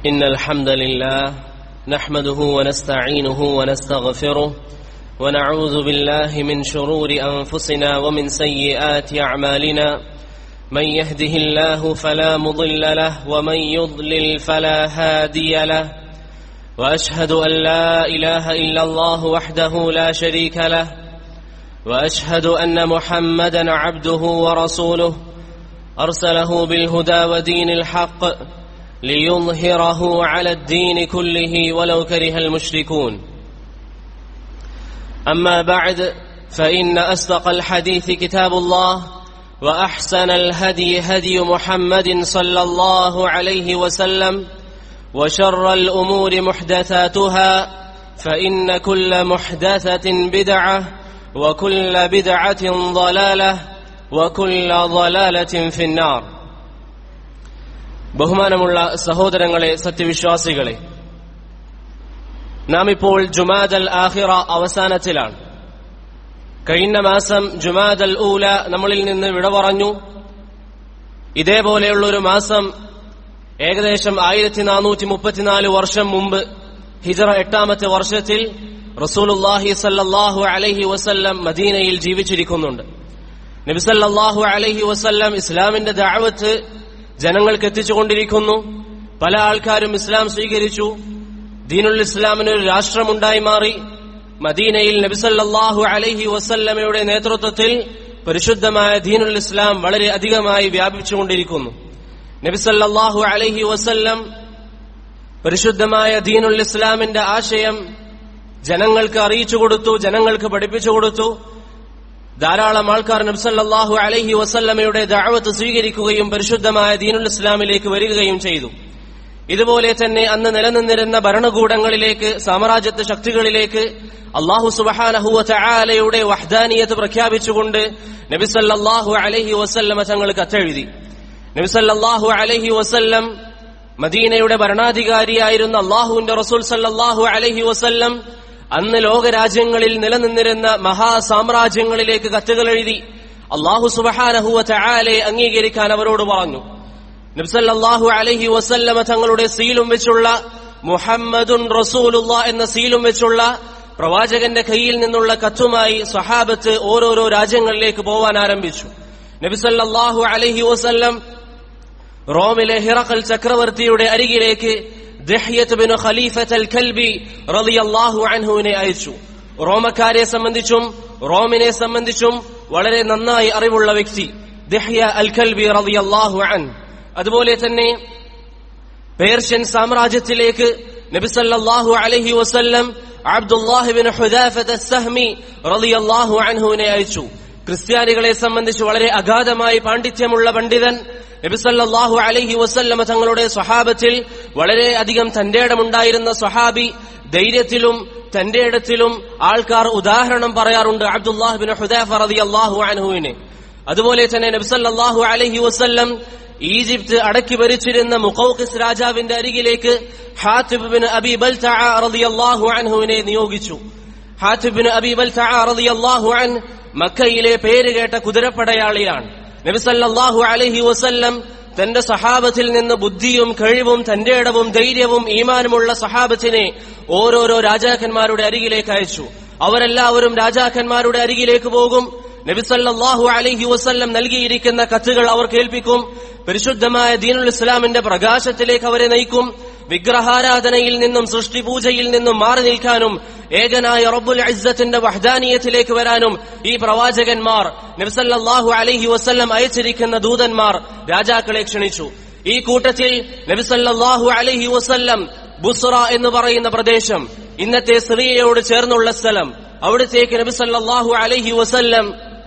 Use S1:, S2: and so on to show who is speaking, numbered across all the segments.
S1: إن الحمد لله نحمده ونستعينه ونستغفره ونعوذ بالله من شرور أنفسنا ومن سيئات أعمالنا من يهده الله فلا مضل له ومن يضلل فلا هادي له وأشهد أن لا إله إلا الله وحده لا شريك له وأشهد أن محمدا عبده ورسوله أرسله بالهدى ودين الحق ليظهره على الدين كله ولو كره المشركون أما بعد فإن أصدق الحديث كتاب الله وأحسن الهدي هدي محمد صلى الله عليه وسلم وشر الأمور محدثاتها فإن كل محدثة بدعة وكل بدعة ضلالة وكل ضلالة في النار ബഹുമാനമുള്ള സഹോദരങ്ങളെ സത്യവിശ്വാസികളെ നാം ഇപ്പോൾ ജുമാദൽ ആഹിറ അവസാനത്തിലാണ് കഴിഞ്ഞ മാസം ജുമാദൽ ഊല നമ്മളിൽ നിന്ന് വിട പറഞ്ഞു ഇതേപോലെയുള്ള ഒരു മാസം ഏകദേശം ആയിരത്തി നാനൂറ്റി മുപ്പത്തിനാല് വർഷം മുമ്പ് ഹിജറ എട്ടാമത്തെ വർഷത്തിൽ റസൂലുല്ലാഹി സല്ലാഹു അലഹി വസല്ലം മദീനയിൽ ജീവിച്ചിരിക്കുന്നുണ്ട് നബിസല്ലാഹു അലഹി വസല്ലം ഇസ്ലാമിന്റെ ദാവത്ത് ജനങ്ങൾക്ക് എത്തിച്ചുകൊണ്ടിരിക്കുന്നു പല ആൾക്കാരും ഇസ്ലാം സ്വീകരിച്ചു ദീനുൽ ഇസ്ലാമിന് ഒരു രാഷ്ട്രമുണ്ടായി മാറി മദീനയിൽ നബിസല്ലാഹു അലഹി വസല്ലമയുടെ നേതൃത്വത്തിൽ പരിശുദ്ധമായ ദീനുൽ ഇസ്ലാം വളരെ അധികമായി വ്യാപിച്ചുകൊണ്ടിരിക്കുന്നു നബിസല്ലാഹു അലഹി വസല്ലം പരിശുദ്ധമായ ദീനുൽ ഇസ്ലാമിന്റെ ആശയം ജനങ്ങൾക്ക് അറിയിച്ചു കൊടുത്തു ജനങ്ങൾക്ക് പഠിപ്പിച്ചു കൊടുത്തു ധാരാളം ആൾക്കാർ നബ്സല്ലാഹു അലഹി വസല്ലമയുടെ ദാവത്ത് സ്വീകരിക്കുകയും പരിശുദ്ധമായ ദീനുൽ ഇസ്ലാമിലേക്ക് വരികയും ചെയ്തു ഇതുപോലെ തന്നെ അന്ന് നിലനിന്നിരുന്ന ഭരണകൂടങ്ങളിലേക്ക് സാമ്രാജ്യത്വ ശക്തികളിലേക്ക് അള്ളാഹു സുബഹാനഹുവ ചായാലയുടെ വഹ്ദാനിയത്ത് പ്രഖ്യാപിച്ചുകൊണ്ട് നബിസല്ലാഹു അലഹി വസല്ലമ തങ്ങൾ കത്തെഴുതി നബിസല്ലാഹു അലഹി വസല്ലം മദീനയുടെ ഭരണാധികാരിയായിരുന്ന അള്ളാഹുവിന്റെ റസൂൽ സല്ലാഹു അലഹി വസല്ലം അന്ന് ലോകരാജ്യങ്ങളിൽ നിലനിന്നിരുന്ന മഹാസാമ്രാജ്യങ്ങളിലേക്ക് കത്തുകൾ എഴുതി അള്ളാഹു സുബഹാനഹുവ ചായാലെ അംഗീകരിക്കാൻ അവരോട് പറഞ്ഞു നബ്സല്ലാഹു അലഹി വസല്ലമ തങ്ങളുടെ സീലും വെച്ചുള്ള മുഹമ്മദുൻ റസൂലുള്ള എന്ന സീലും വെച്ചുള്ള പ്രവാചകന്റെ കയ്യിൽ നിന്നുള്ള കത്തുമായി സഹാബത്ത് ഓരോരോ രാജ്യങ്ങളിലേക്ക് പോവാൻ ആരംഭിച്ചു നബിസല്ലാഹു അലഹി വസല്ലം റോമിലെ ഹിറക്കൽ ചക്രവർത്തിയുടെ അരികിലേക്ക് ദഹ്യത്ത് ബിൻ ഖലീഫത്ത് അൽ കൽബി റളിയല്ലാഹു അൻഹുവിനെ അയച്ചു റോമക്കാരെ സംബന്ധിച്ചും റോമിനെ സംബന്ധിച്ചും വളരെ നന്നായി അറിവുള്ള വ്യക്തി ദഹ്യ അൽ കൽബി റളിയല്ലാഹു അൻ അതുപോലെ തന്നെ പേർഷ്യൻ സാമ്രാജ്യത്തിലേക്ക് നബിസല്ലാഹു അലഹി വസല്ലം അബ്ദുല്ലാഹിബിൻ ഹുദാഫത്ത് സഹ്മി റളിയല്ലാഹു അൻഹുവിനെ അയച്ചു ക്രിസ്ത്യാനികളെ സംബന്ധിച്ച് വളരെ അഗാധമായി പാണ്ഡിത്യമുള്ള പണ്ഡിതൻ നബിസല്ലാഹു അലഹി വസല്ലമ തങ്ങളുടെ സ്വഹാബത്തിൽ വളരെ അധികം തന്റെ ഇടമുണ്ടായിരുന്ന സ്വഹാബി ധൈര്യത്തിലും തന്റെ ഇടത്തിലും ആൾക്കാർ ഉദാഹരണം പറയാറുണ്ട് അബ്ദുല്ലാഹിബിൻ ഹുദാഫ റതി അള്ളാഹു അൻഹുവിനെ അതുപോലെ തന്നെ നബ്സല്ലാഹു അലഹി വസല്ലം ഈജിപ്ത് അടക്കി ഭരിച്ചിരുന്ന മുഖൌഖിസ് രാജാവിന്റെ അരികിലേക്ക് ഹാത്തിബിൻ അബി ബൽ റളിയല്ലാഹു അൻഹുവിനെ നിയോഗിച്ചു ഹാത്തിബിൻ അബി ബൽ റളിയല്ലാഹു അൻ മക്കയിലെ പേരുകേട്ട കുതിരപ്പടയാളിയാണ് നബിസല്ലാഹു അലഹി വസല്ലം തന്റെ സഹാബത്തിൽ നിന്ന് ബുദ്ധിയും കഴിവും തന്റെ ഇടവും ധൈര്യവും ഈമാനുമുള്ള സഹാബത്തിനെ ഓരോരോ രാജാക്കന്മാരുടെ അരികിലേക്ക് അയച്ചു അവരെല്ലാവരും രാജാക്കന്മാരുടെ അരികിലേക്ക് പോകും നബിസല്ലാഹു അലഹി വസല്ലം നൽകിയിരിക്കുന്ന കത്തുകൾ അവർ കേൾപ്പിക്കും പരിശുദ്ധമായ ദീനുൽ ഇസ്ലാമിന്റെ പ്രകാശത്തിലേക്ക് അവരെ നയിക്കും വിഗ്രഹാരാധനയിൽ നിന്നും സൃഷ്ടിപൂജയിൽ നിന്നും മാറി നിൽക്കാനും ഏകനായ റബ്ബുൽ ഇസ്സത്തിന്റെ വഹദാനീയത്തിലേക്ക് വരാനും ഈ പ്രവാചകന്മാർ നബിസല്ലാഹു അലഹി വസല്ലം അയച്ചിരിക്കുന്ന ദൂതന്മാർ രാജാക്കളെ ക്ഷണിച്ചു ഈ കൂട്ടത്തിൽ നബിസല്ലാഹു അലഹി വസല്ലം ബുസ്ര എന്ന് പറയുന്ന പ്രദേശം ഇന്നത്തെ സിറിയയോട് ചേർന്നുള്ള സ്ഥലം അവിടത്തേക്ക് നബിസല്ലാഹു അലഹി വസല്ലം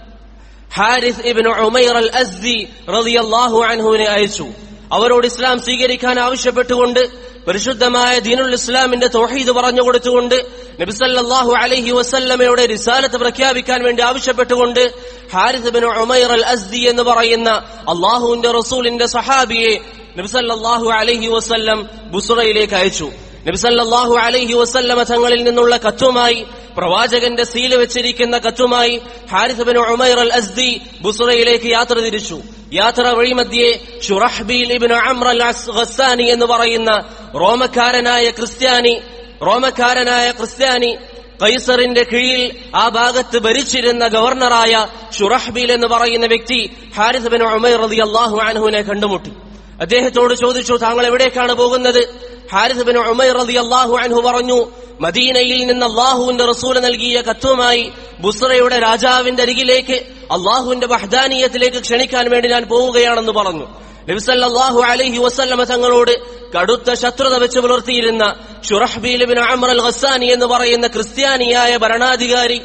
S1: ഹാരിസ് ഇബിൻ ഉമൈർ അൽ അസ്ദി റളിയല്ലാഹു അൻഹുവിനെ അയച്ചു അവരോട് ഇസ്ലാം സ്വീകരിക്കാൻ ആവശ്യപ്പെട്ടുകൊണ്ട് പരിശുദ്ധമായ ദീനുൽ ഇസ്ലാമിന്റെ തോഹീദ് പറഞ്ഞു കൊടുത്തുകൊണ്ട് നബിസല്ലാഹു അലഹി വസല്ലമയുടെ റിസാലത്ത് പ്രഖ്യാപിക്കാൻ വേണ്ടി ആവശ്യപ്പെട്ടുകൊണ്ട് Harith bin Umair al Azdi എന്ന് പറയുന്ന അള്ളാഹുവിന്റെ റസൂലിന്റെ സഹാബിയെ നബിസല്ലാഹു അലഹി വസല്ലം ബുസുറയിലേക്ക് അയച്ചു നബിസല്ലാഹു അലൈഹി വസല്ലമ തങ്ങളിൽ നിന്നുള്ള കത്തുമായി പ്രവാചകന്റെ സീല് വെച്ചിരിക്കുന്ന കത്തുമായി Harith bin Umair al Azdi ബുസുറയിലേക്ക് യാത്ര തിരിച്ചു യാത്ര വഴിമധ്യേ Shurahbil ibn Amr al Ghassani എന്ന് പറയുന്ന റോമക്കാരനായ ക്രിസ്ത്യാനി റോമക്കാരനായ ക്രിസ്ത്യാനി കൈസറിന്റെ കീഴിൽ ആ ഭാഗത്ത് ഭരിച്ചിരുന്ന ഗവർണറായ ഷുറഹ്ബീൽ എന്ന് പറയുന്ന വ്യക്തി ഹാരിസ് ബിൻ ഉമൈർ റളിയല്ലാഹു അൻഹുവിനെ കണ്ടുമുട്ടി അദ്ദേഹത്തോട് ചോദിച്ചു താങ്കൾ എവിടേക്കാണ് പോകുന്നത് ഹാരിസ് ബിൻ ഉമൈർ റളിയല്ലാഹു അൻഹു പറഞ്ഞു മദീനയിൽ നിന്ന് അള്ളാഹുവിന്റെ റസൂൽ നൽകിയ കത്തുമായി ബുസ്രയുടെ രാജാവിന്റെ അരികിലേക്ക് അള്ളാഹുവിന്റെ വഹദാനീയത്തിലേക്ക് ക്ഷണിക്കാൻ വേണ്ടി ഞാൻ പോവുകയാണെന്ന് പറഞ്ഞു നബിസല്ലാഹു അലൈഹി വസല്ലമ തങ്ങളോട് കടുത്ത ശത്രുത വെച്ച് പുലർത്തിയിരുന്ന ഷുറഹ്ബീൽ ബിൻ അമർ അൽ ഖസാനി എന്ന് പറയുന്ന ക്രിസ്ത്യാനിയായ ഭരണാധികാരി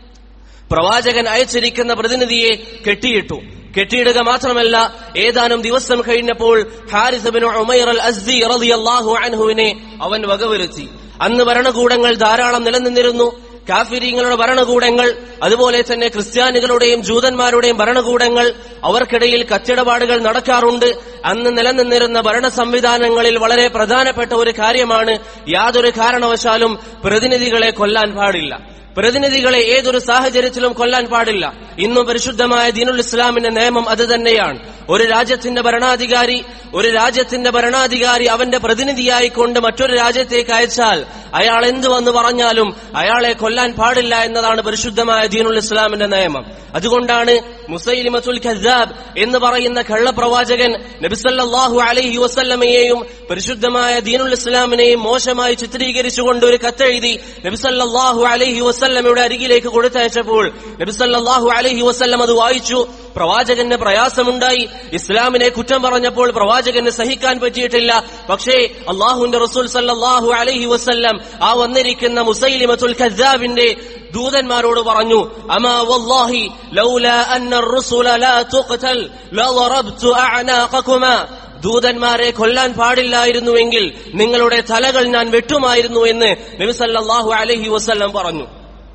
S1: പ്രവാചകൻ അയച്ചിരിക്കുന്ന പ്രതിനിധിയെ കെട്ടിയിട്ടു കെട്ടിയിടുക മാത്രമല്ല ഏതാനും ദിവസം കഴിഞ്ഞപ്പോൾ Harith bin Umair al Azdi റളിയല്ലാഹു അൻഹുവിനെ അവൻ വകവരുത്തി അന്ന് ഭരണകൂടങ്ങൾ ധാരാളം നിലനിന്നിരുന്നു കാഫിരിങ്ങളുടെ ഭരണകൂടങ്ങൾ അതുപോലെ തന്നെ ക്രിസ്ത്യാനികളുടെയും ജൂതന്മാരുടെയും ഭരണകൂടങ്ങൾ അവർക്കിടയിൽ കത്തിടപാടുകൾ നടക്കാറുണ്ട് അന്ന് നിലനിന്നിരുന്ന ഭരണ സംവിധാനങ്ങളിൽ വളരെ പ്രധാനപ്പെട്ട ഒരു കാര്യമാണ് യാതൊരു കാരണവശാലും പ്രതിനിധികളെ കൊല്ലാൻ പാടില്ല പ്രതിനിധികളെ ഏതൊരു സാഹചര്യത്തിലും കൊല്ലാൻ പാടില്ല ഇന്നും പരിശുദ്ധമായ ദീനുൽ ഇസ്ലാമിന്റെ നിയമം അത് തന്നെയാണ് ഒരു രാജ്യത്തിന്റെ ഭരണാധികാരി ഒരു രാജ്യത്തിന്റെ ഭരണാധികാരി അവന്റെ പ്രതിനിധിയായിക്കൊണ്ട് മറ്റൊരു രാജ്യത്തേക്ക് അയച്ചാൽ അയാൾ എന്തു വന്ന് പറഞ്ഞാലും അയാളെ കൊല്ലാൻ പാടില്ല എന്നതാണ് പരിശുദ്ധമായ ദീനുൽ ഇസ്ലാമിന്റെ നിയമം അതുകൊണ്ടാണ് മുസൈലിമത്തുൽ ഖസാബ് എന്ന് പറയുന്ന കള്ളപ്രവാചകൻ നബിസല്ലാഹു അലൈഹി വസല്ലമയെയും പരിശുദ്ധമായ ദീനുൽ ഇസ്ലാമിനെയും മോശമായി ചിത്രീകരിച്ചുകൊണ്ട് ഒരു കത്തെഴുതി നബിസല്ലാഹു അലൈഹി വസല്ലമയുടെ അരികിലേക്ക് കൊടുത്തയച്ചപ്പോൾ നബിസല്ലാഹു അലൈഹി വസല്ലം അത് വായിച്ചു പ്രവാചകന് പ്രയാസമുണ്ടായി ഇസ്ലാമിനെ കുറ്റം പറഞ്ഞപ്പോൾ പ്രവാചകന് സഹിക്കാൻ പറ്റിയിട്ടില്ല പക്ഷേ അള്ളാഹുവിന്റെ റസൂൽ സല്ലാഹു അലൈഹി വസല്ലം ആ വന്നിരിക്കുന്ന മുസൈലിമത്തുൽ ഖസാബിന്റെ ദൂതന്മാരോട് പറഞ്ഞു അമാ വല്ലാഹി ലൗലാ അന്ന الرسل لا تقتل لضربت اعناقكما ദൂതന്മാരെ കൊല്ലാൻ പാടില്ലായിരുന്നുവെങ്കിൽ നിങ്ങളുടെ തലകൾ ഞാൻ വെട്ടുമായിരുന്നു എന്ന് നബി സല്ലല്ലാഹു അലൈഹി വസല്ലം പറഞ്ഞു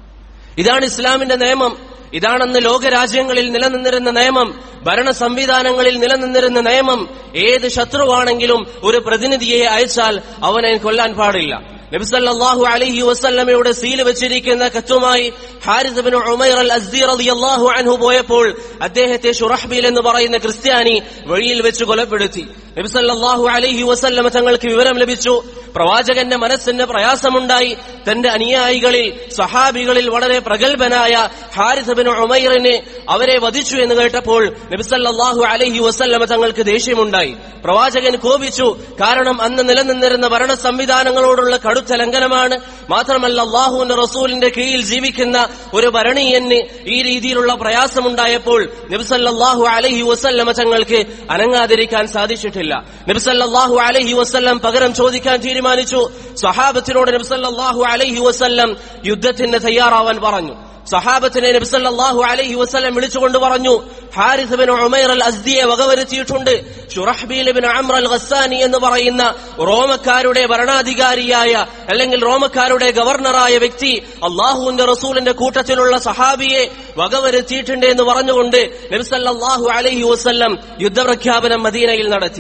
S1: ഇതാണ് ഇസ്ലാമിന്റെ നിയമം ഇതാണെന്ന് ലോകരാജ്യങ്ങളിൽ നിലനിന്നിരുന്ന നിയമം ഭരണ സംവിധാനങ്ങളിൽ നിലനിന്നിരുന്ന നിയമം ഏത് ശത്രുവാണെങ്കിലും ഒരു പ്രതിനിധിയെ അയച്ചാൽ അവനെ കൊല്ലാൻ പാടില്ല നബിസല്ലാഹു അലൈഹി വസല്ലമയുടെ സീല് വെച്ചിരിക്കുന്ന കത്തുമായി Harith bin Umair al Azdi റളിയല്ലാഹു അൻഹു പോയപ്പോൾ അദ്ദേഹത്തെ ഷുറഹ്ബീൽ എന്ന് പറയുന്ന ക്രിസ്ത്യാനി വഴിയിൽ വെച്ച് കൊലപ്പെടുത്തി നബിസല്ലാഹു അലൈഹി വസല്ലമ തങ്ങൾക്ക് വിവരം ലഭിച്ചു പ്രവാചകന്റെ മനസ്സിന് പ്രയാസമുണ്ടായി തന്റെ അനുയായികളിൽ സഹാബികളിൽ വളരെ പ്രഗത്ഭനായ ഹാരിസ് ബിൻ ഉമൈറിനെ അവരെ വധിച്ചു എന്ന് കേട്ടപ്പോൾ നബിസല്ലാഹു അലൈഹി വസല്ലമ തങ്ങൾക്ക് ദേഷ്യമുണ്ടായി പ്രവാചകൻ കോപിച്ചു കാരണം അന്ന് നിലനിന്നിരുന്ന ഭരണ സംവിധാനങ്ങളോടുള്ള കടുത്ത ലംഘനമാണ് മാത്രമല്ല അള്ളാഹുവിന്റെ റസൂലിന്റെ കീഴിൽ ജീവിക്കുന്ന ഒരു ഭരണീയന് ഈ രീതിയിലുള്ള പ്രയാസമുണ്ടായപ്പോൾ നബിസല്ലാഹു അലഹി വസല്ലമ തങ്ങൾക്ക് അനങ്ങാതിരിക്കാൻ സാധിച്ചിട്ടില്ല നബിസല്ലാഹു അലഹി വസല്ലം പകരം ചോദിക്കാൻ തീരുമാനിച്ചു സഹാബത്തിനോട് നബിസല്ലാഹു അലഹി വസല്ലം യുദ്ധത്തിന് തയ്യാറാവാൻ പറഞ്ഞു സഹാബത്തിനെ നബിസല്ലാഹു അലൈഹി വസ്ലം വിളിച്ചുകൊണ്ട് പറഞ്ഞു ഹാരിസ് ബിൻ ഉമൈർ അൽ അസ്ദിയെ വകവരുത്തിയിട്ടുണ്ട് ഷുറഹ്ബീൽ ബിൻ അമ്ര അൽ ഖസാനി എന്ന് പറയുന്ന റോമക്കാരുടെ ഭരണാധികാരിയായ അല്ലെങ്കിൽ റോമക്കാരുടെ ഗവർണറായ വ്യക്തി അള്ളാഹുവിന്റെ റസൂലിന്റെ കൂട്ടത്തിലുള്ള സഹാബിയെ വകവരുത്തിയിട്ടുണ്ട് എന്ന് പറഞ്ഞുകൊണ്ട് നബിസല്ലാഹു അലൈഹി വസ്ല്ലം യുദ്ധപ്രഖ്യാപനം മദീനയിൽ നടത്തി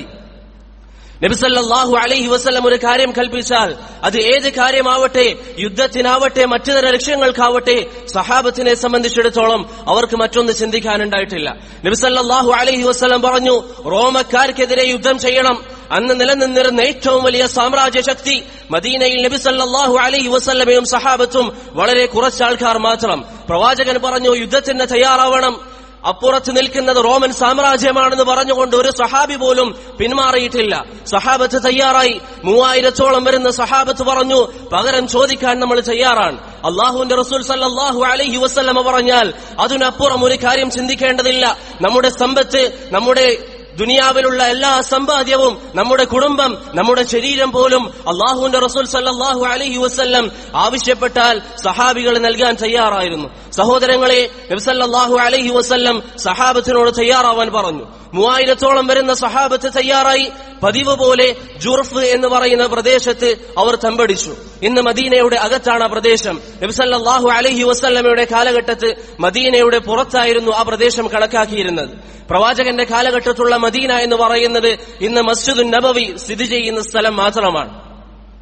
S1: നബിസല്ലാഹു അലൈഹി വസ്ലം ഒരു കാര്യം കൽപ്പിച്ചാൽ അത് ഏത് കാര്യമാവട്ടെ യുദ്ധത്തിനാവട്ടെ മറ്റു തര ലക്ഷ്യങ്ങൾക്കാവട്ടെ സഹാബത്തിനെ സംബന്ധിച്ചിടത്തോളം അവർക്ക് മറ്റൊന്ന് ചിന്തിക്കാനുണ്ടായിട്ടില്ല നബിസല്ലാഹു അലൈഹി വസ്ലം പറഞ്ഞു റോമക്കാർക്കെതിരെ യുദ്ധം ചെയ്യണം അന്ന് നിലനിന്നിരുന്ന ഏറ്റവും വലിയ സാമ്രാജ്യ ശക്തി മദീനയിൽ നബി സല്ലാഹു അലൈഹി വസല്ലമയും സഹാബത്തും വളരെ കുറച്ച് ആൾക്കാർ മാത്രം പ്രവാചകൻ പറഞ്ഞു യുദ്ധത്തിന് തയ്യാറാവണം അപ്പുറത്ത് നിൽക്കുന്നത് റോമൻ സാമ്രാജ്യമാണെന്ന് പറഞ്ഞുകൊണ്ട് ഒരു സഹാബി പോലും പിന്മാറിയിട്ടില്ല സഹാബത്ത് തയ്യാറായി മൂവായിരത്തോളം വരുന്ന സഹാബത്ത് പറഞ്ഞു പകരം ചോദിക്കാൻ നമ്മൾ തയ്യാറാണ് അള്ളാഹുവിന്റെ റസൂൽ സല്ലാഹു അലൈഹി വസ്ല്ലമ പറഞ്ഞാൽ അതിനപ്പുറം ഒരു കാര്യം ചിന്തിക്കേണ്ടതില്ല നമ്മുടെ സമ്പത്ത് നമ്മുടെ ദുനിയാവിലുള്ള എല്ലാ സമ്പാദ്യവും നമ്മുടെ കുടുംബം നമ്മുടെ ശരീരം പോലും അള്ളാഹുവിന്റെ റസൂൽ സല്ലാഹു അലഹി വസ്ല്ലം ആവശ്യപ്പെട്ടാൽ സഹാബികൾ നൽകാൻ തയ്യാറായിരുന്നു സഹോദരങ്ങളെ നബ്സല്ലാഹു അലഹി വസ്ല്ലം സഹാബത്തിനോട് തയ്യാറാവാൻ പറഞ്ഞു മൂവായിരത്തോളം വരുന്ന സഹാബത്ത് തയ്യാറായി പതിവ് പോലെ ജുർഫ് എന്ന് പറയുന്ന പ്രദേശത്ത് അവർ തമ്പടിച്ചു ഇന്ന് മദീനയുടെ അകത്താണ് ആ പ്രദേശം നബ്സല്ലാഹു അലഹി വസ്ല്ലമയുടെ കാലഘട്ടത്ത് മദീനയുടെ പുറത്തായിരുന്നു ആ പ്രദേശം കണക്കാക്കിയിരുന്നത് പ്രവാചകന്റെ കാലഘട്ടത്തുള്ള മദീന എന്ന് പറയുന്നത് ഇന്ന് മസ്ജിദുൻ നബവി സ്ഥിതി ചെയ്യുന്ന സ്ഥലം മാത്രമാണ്